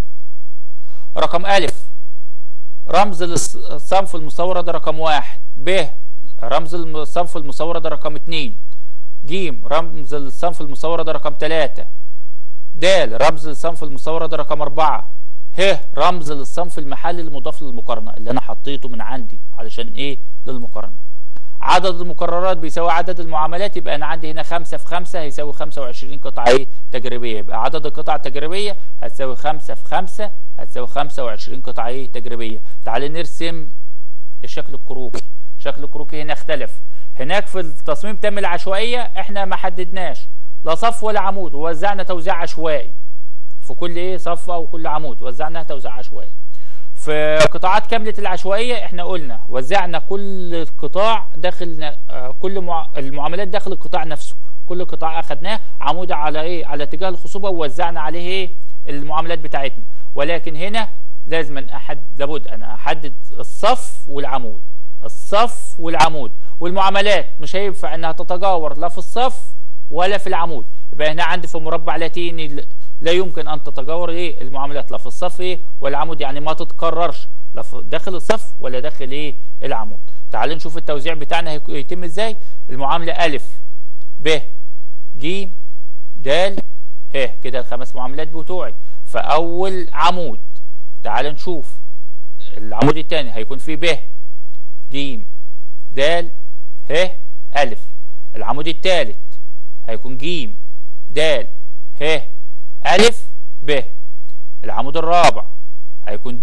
A: رقم الف رمز الصنف المستورد رقم واحد ب رمز الصنف المستورد رقم اتنين ج رمز الصنف المستورد رقم تلاتة د رمز الصنف المستورد رقم أربعة ه رمز للصنف المحلي المضاف للمقارنة اللي أنا حطيته من عندي علشان إيه للمقارنة عدد المقررات بيساوي عدد المعاملات يبقى أنا عندي هنا خمسة في خمسة هيساوي خمسة وعشرين قطعة إيه تجريبية يبقى عدد القطع التجريبية هتساوي خمسة في خمسة هتساوي خمسة وعشرين قطعة إيه تجريبية تعالى نرسم الشكل الكروكي شكل الكروكي هنا اختلف هناك في التصميم تم العشوائية احنا ما حددناش لا صف ولا عمود ووزعنا توزيع عشوائي في كل ايه صف او كل عمود وزعناها توزيع عشوائي في قطاعات كاملة العشوائية احنا قلنا وزعنا كل قطاع داخل آه كل مع... المعاملات داخل القطاع نفسه كل قطاع اخدناه عمود على ايه على اتجاه الخصوبة ووزعنا عليه ايه المعاملات بتاعتنا ولكن هنا لازم احد لابد انا احدد الصف والعمود الصف والعمود والمعاملات مش هينفع انها تتجاور لا في الصف ولا في العمود يبقى هنا عندي في مربع لاتيني لا يمكن ان تتجاور ايه المعاملات لا في الصف ايه والعمود يعني ما تتكررش لا داخل الصف ولا داخل ايه العمود تعالوا نشوف التوزيع بتاعنا هيتم ازاي المعامله الف ب ج د ه كده الخمس معاملات بتوعي فاول عمود تعال نشوف العمود الثاني هيكون فيه ب ج د ه ألف العمود الثالث هيكون ج د ه ألف ب العمود الرابع هيكون د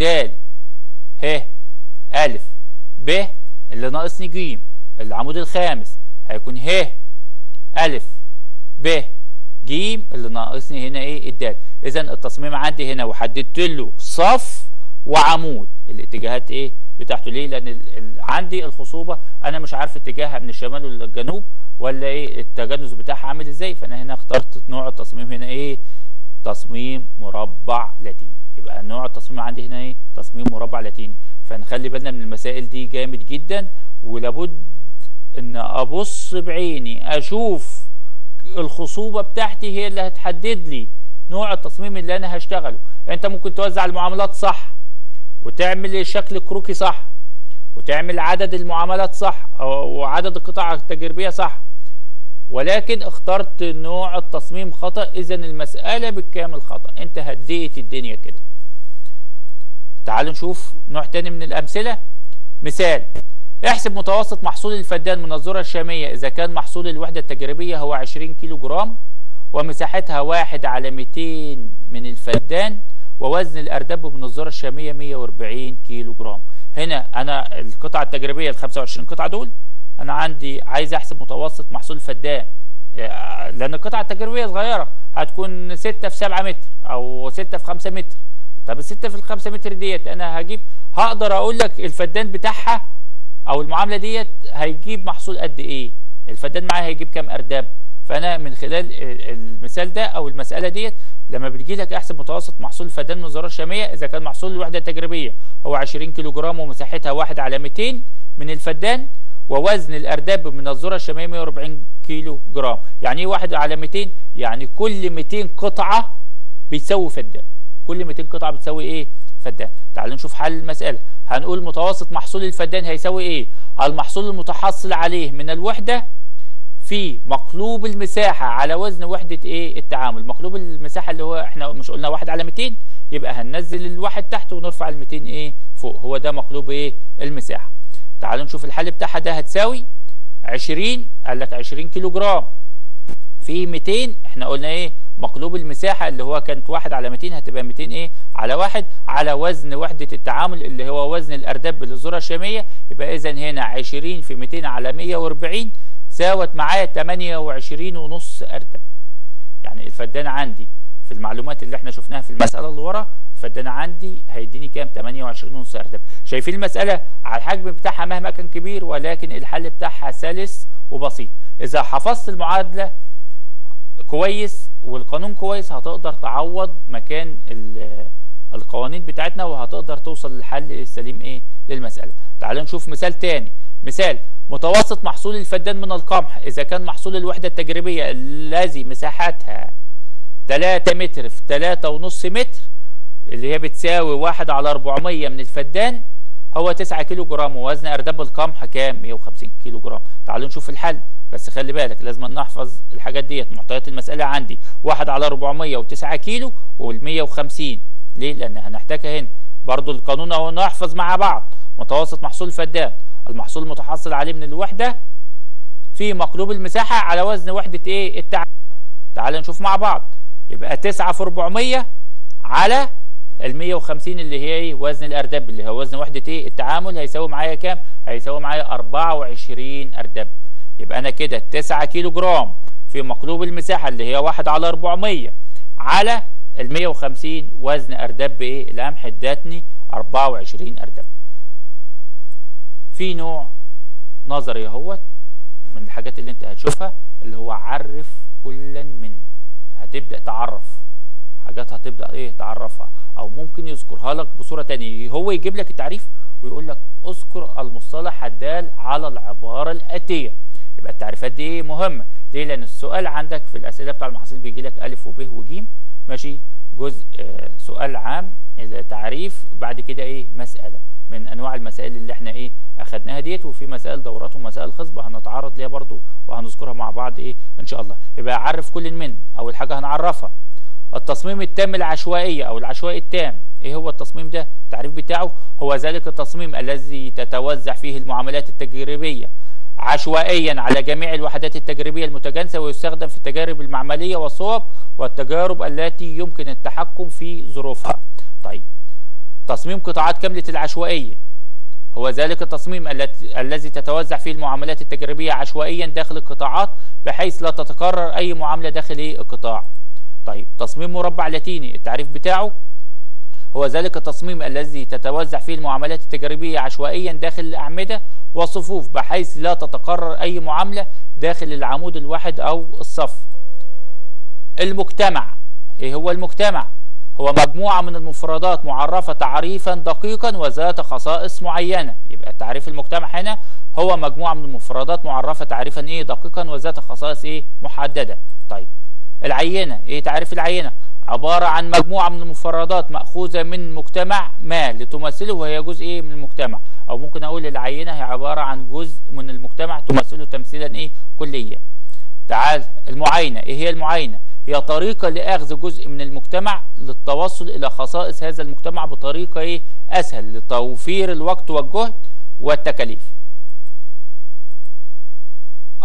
A: ه ألف ب اللي ناقصني ج العمود الخامس هيكون ه ألف ب ج اللي ناقصني هنا ايه الدال اذا التصميم عندي هنا وحددت له صف وعمود الاتجاهات ايه بتاعته ليه لان ال ال عندي الخصوبه انا مش عارف اتجاهها من الشمال ولا الجنوب ولا ايه التجانس بتاعها عامل ازاي فانا هنا اخترت نوع التصميم هنا ايه تصميم مربع لاتيني يبقى نوع التصميم عندي هنا ايه تصميم مربع لاتيني فنخلي بالنا من المسائل دي جامد جدا ولابد ان ابص بعيني اشوف الخصوبه بتاعتي هي اللي هتحدد لي نوع التصميم اللي انا هشتغله انت ممكن توزع المعاملات صح وتعمل الشكل الكروكي صح وتعمل عدد المعاملات صح وعدد القطع التجريبيه صح ولكن اخترت نوع التصميم خطأ اذا المسألة بالكامل خطأ انت هديت الدنيا كده تعالوا نشوف نوع تاني من الامثلة مثال احسب متوسط محصول الفدان من الذرة الشامية اذا كان محصول الوحدة التجريبية هو 20 كيلو جرام ومساحتها واحد على 200 من الفدان ووزن الارداب من الذره الشاميه 140 كيلو جرام هنا انا القطعه التجريبيه ال 25 قطعه دول انا عندي عايز احسب متوسط محصول الفدان آه، لان القطعه التجريبيه صغيره هتكون 6 في 7 متر او 6 في 5 متر طب ال 6 في ال 5 متر ديت انا هجيب هقدر اقول لك الفدان بتاعها او المعامله ديت هيجيب محصول قد ايه الفدان معايا هيجيب كام ارداب فانا من خلال المثال ده او المساله ديت لما بتجي لك احسب متوسط محصول الفدان من الذره الشاميه اذا كان محصول الوحده التجريبيه هو 20 كيلو جرام ومساحتها 1 على 200 من الفدان ووزن الارداب من الذره الشاميه 140 كيلو جرام يعني ايه 1 على 200 يعني كل 200 قطعه بيساوي فدان كل 200 قطعه بتساوي ايه فدان تعالوا نشوف حل المساله هنقول متوسط محصول الفدان هيساوي ايه المحصول المتحصل عليه من الوحده في مقلوب المساحة على وزن وحدة ايه التعامل مقلوب المساحة اللي هو احنا مش قلنا واحد على 200 يبقى هننزل الواحد تحت ونرفع ال 200 ايه فوق هو ده مقلوب ايه المساحة تعالوا نشوف الحل بتاعها ده هتساوي 20 قال لك 20 كيلو جرام في 200 احنا قلنا ايه مقلوب المساحة اللي هو كانت واحد على 200 هتبقى 200 ايه على واحد على وزن وحدة التعامل اللي هو وزن الارداب بالذرة الشامية يبقى اذا هنا 20 في 200 على 140 ساوت معايا 28 ونص اردب يعني الفدان عندي في المعلومات اللي احنا شفناها في المسألة اللي ورا الفدان عندي هيديني كام 28 ونص اردب شايفين المسألة على الحجم بتاعها مهما كان كبير ولكن الحل بتاعها سلس وبسيط اذا حفظت المعادلة كويس والقانون كويس هتقدر تعوض مكان القوانين بتاعتنا وهتقدر توصل للحل السليم ايه للمسألة تعالوا نشوف مثال تاني مثال متوسط محصول الفدان من القمح إذا كان محصول الوحدة التجريبية الذي مساحتها 3 متر في 3 ونص متر اللي هي بتساوي 1 على 400 من الفدان هو 9 كيلو جرام ووزن أرداب القمح كام 150 كيلو جرام تعالوا نشوف الحل بس خلي بالك لازم نحفظ الحاجات ديت معطيات المسألة عندي 1 على 400 و9 كيلو وال 150 ليه لأن هنحتاجها هنا برضو القانون اهو نحفظ مع بعض متوسط محصول الفدان المحصول المتحصل عليه من الوحدة في مقلوب المساحة على وزن وحدة ايه التعامل تعال نشوف مع بعض يبقى 9 في 400 على ال 150 اللي هي ايه وزن الارداب اللي هو وزن وحدة ايه التعامل هيساوي معايا كام هيساوي معايا 24 ارداب يبقى انا كده 9 كيلو جرام في مقلوب المساحة اللي هي 1 على 400 على ال 150 وزن ارداب بايه القمح ادتني 24 ارداب في نوع نظري اهوت من الحاجات اللي انت هتشوفها اللي هو عرف كلا من هتبدا تعرف حاجات هتبدا ايه تعرفها او ممكن يذكرها لك بصوره تانية هو يجيب لك التعريف ويقول لك اذكر المصطلح الدال على العباره الاتيه يبقى التعريفات دي مهمه ليه لان السؤال عندك في الاسئله بتاع المحاصيل بيجي لك الف وب وج ماشي جزء آه سؤال عام تعريف بعد كده ايه مساله من انواع المسائل اللي احنا ايه اخدناها ديت وفي مسائل دورات ومسائل خصبه هنتعرض ليها برضو وهنذكرها مع بعض ايه ان شاء الله يبقى اعرف كل من اول حاجه هنعرفها التصميم التام العشوائيه او العشوائي التام ايه هو التصميم ده التعريف بتاعه هو ذلك التصميم الذي تتوزع فيه المعاملات التجريبيه عشوائيا على جميع الوحدات التجريبيه المتجانسه ويستخدم في التجارب المعمليه والصوب والتجارب التي يمكن التحكم في ظروفها طيب تصميم قطاعات كاملة العشوائية هو ذلك التصميم الذي تتوزع فيه المعاملات التجريبية عشوائيا داخل القطاعات بحيث لا تتكرر أي معاملة داخل القطاع طيب تصميم مربع لاتيني التعريف بتاعه هو ذلك التصميم الذي تتوزع فيه المعاملات التجريبية عشوائيا داخل الأعمدة والصفوف بحيث لا تتكرر أي معاملة داخل العمود الواحد أو الصف المجتمع إيه هو المجتمع هو مجموعة من المفردات معرفة تعريفا دقيقا وذات خصائص معينة يبقى التعريف المجتمع هنا هو مجموعة من المفردات معرفة تعريفا ايه دقيقا وذات خصائص ايه محددة طيب العينة ايه تعريف العينة عبارة عن مجموعة من المفردات مأخوذة من مجتمع ما لتمثله وهي جزء ايه من المجتمع او ممكن اقول العينة هي عبارة عن جزء من المجتمع تمثله تمثيلا ايه كليا تعال المعاينة ايه هي المعاينة هي طريقة لأخذ جزء من المجتمع للتوصل إلى خصائص هذا المجتمع بطريقة إيه؟ أسهل لتوفير الوقت والجهد والتكاليف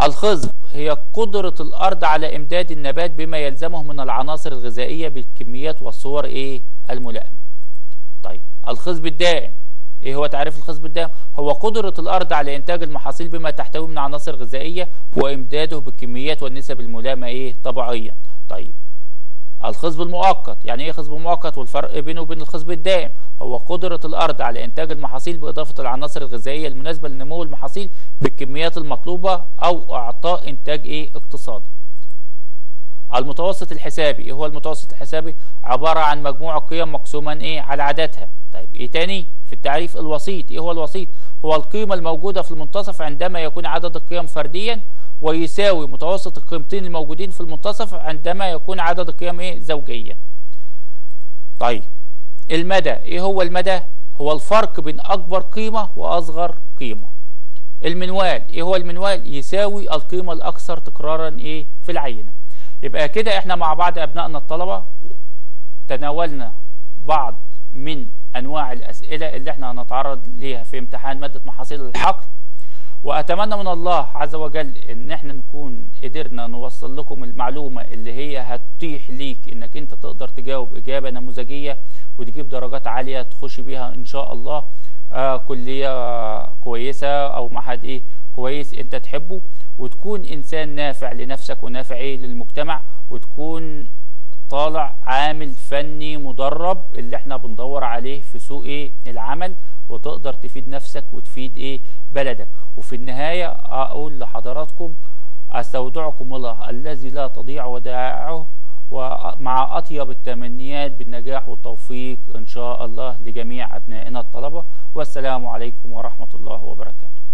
A: الخصب هي قدرة الأرض على إمداد النبات بما يلزمه من العناصر الغذائية بالكميات والصور إيه الملائمة طيب الخصب الدائم ايه هو تعريف الخصب الدائم هو قدرة الارض على انتاج المحاصيل بما تحتوي من عناصر غذائية وامداده بالكميات والنسب الملائمة ايه طبيعيا طيب الخصب المؤقت يعني ايه خصب مؤقت والفرق بينه وبين الخصب الدائم هو قدرة الارض على انتاج المحاصيل باضافة العناصر الغذائية المناسبة لنمو المحاصيل بالكميات المطلوبة او اعطاء انتاج ايه اقتصادي المتوسط الحسابي ايه هو المتوسط الحسابي عبارة عن مجموع القيم مقسوما ايه على عددها طيب ايه تاني في التعريف الوسيط ايه هو الوسيط هو القيمة الموجودة في المنتصف عندما يكون عدد القيم فرديا ويساوي متوسط القيمتين الموجودين في المنتصف عندما يكون عدد القيم ايه زوجيا طيب المدى ايه هو المدى هو الفرق بين اكبر قيمة واصغر قيمة المنوال ايه هو المنوال يساوي القيمة الاكثر تكرارا ايه في العينة يبقى كده احنا مع بعض ابنائنا الطلبة تناولنا بعض من انواع الاسئله اللي احنا هنتعرض ليها في امتحان ماده محاصيل الحقل واتمنى من الله عز وجل ان احنا نكون قدرنا نوصل لكم المعلومه اللي هي هتتيح ليك انك انت تقدر تجاوب اجابه نموذجيه وتجيب درجات عاليه تخش بيها ان شاء الله آه كليه كويسه او معهد ايه كويس انت تحبه وتكون انسان نافع لنفسك ونافع ايه للمجتمع وتكون طالع عامل فني مدرب اللي احنا بندور عليه في سوق ايه العمل وتقدر تفيد نفسك وتفيد ايه بلدك وفي النهاية اقول لحضراتكم استودعكم الله الذي لا تضيع ودائعه ومع اطيب التمنيات بالنجاح والتوفيق ان شاء الله لجميع ابنائنا الطلبة والسلام عليكم ورحمة الله وبركاته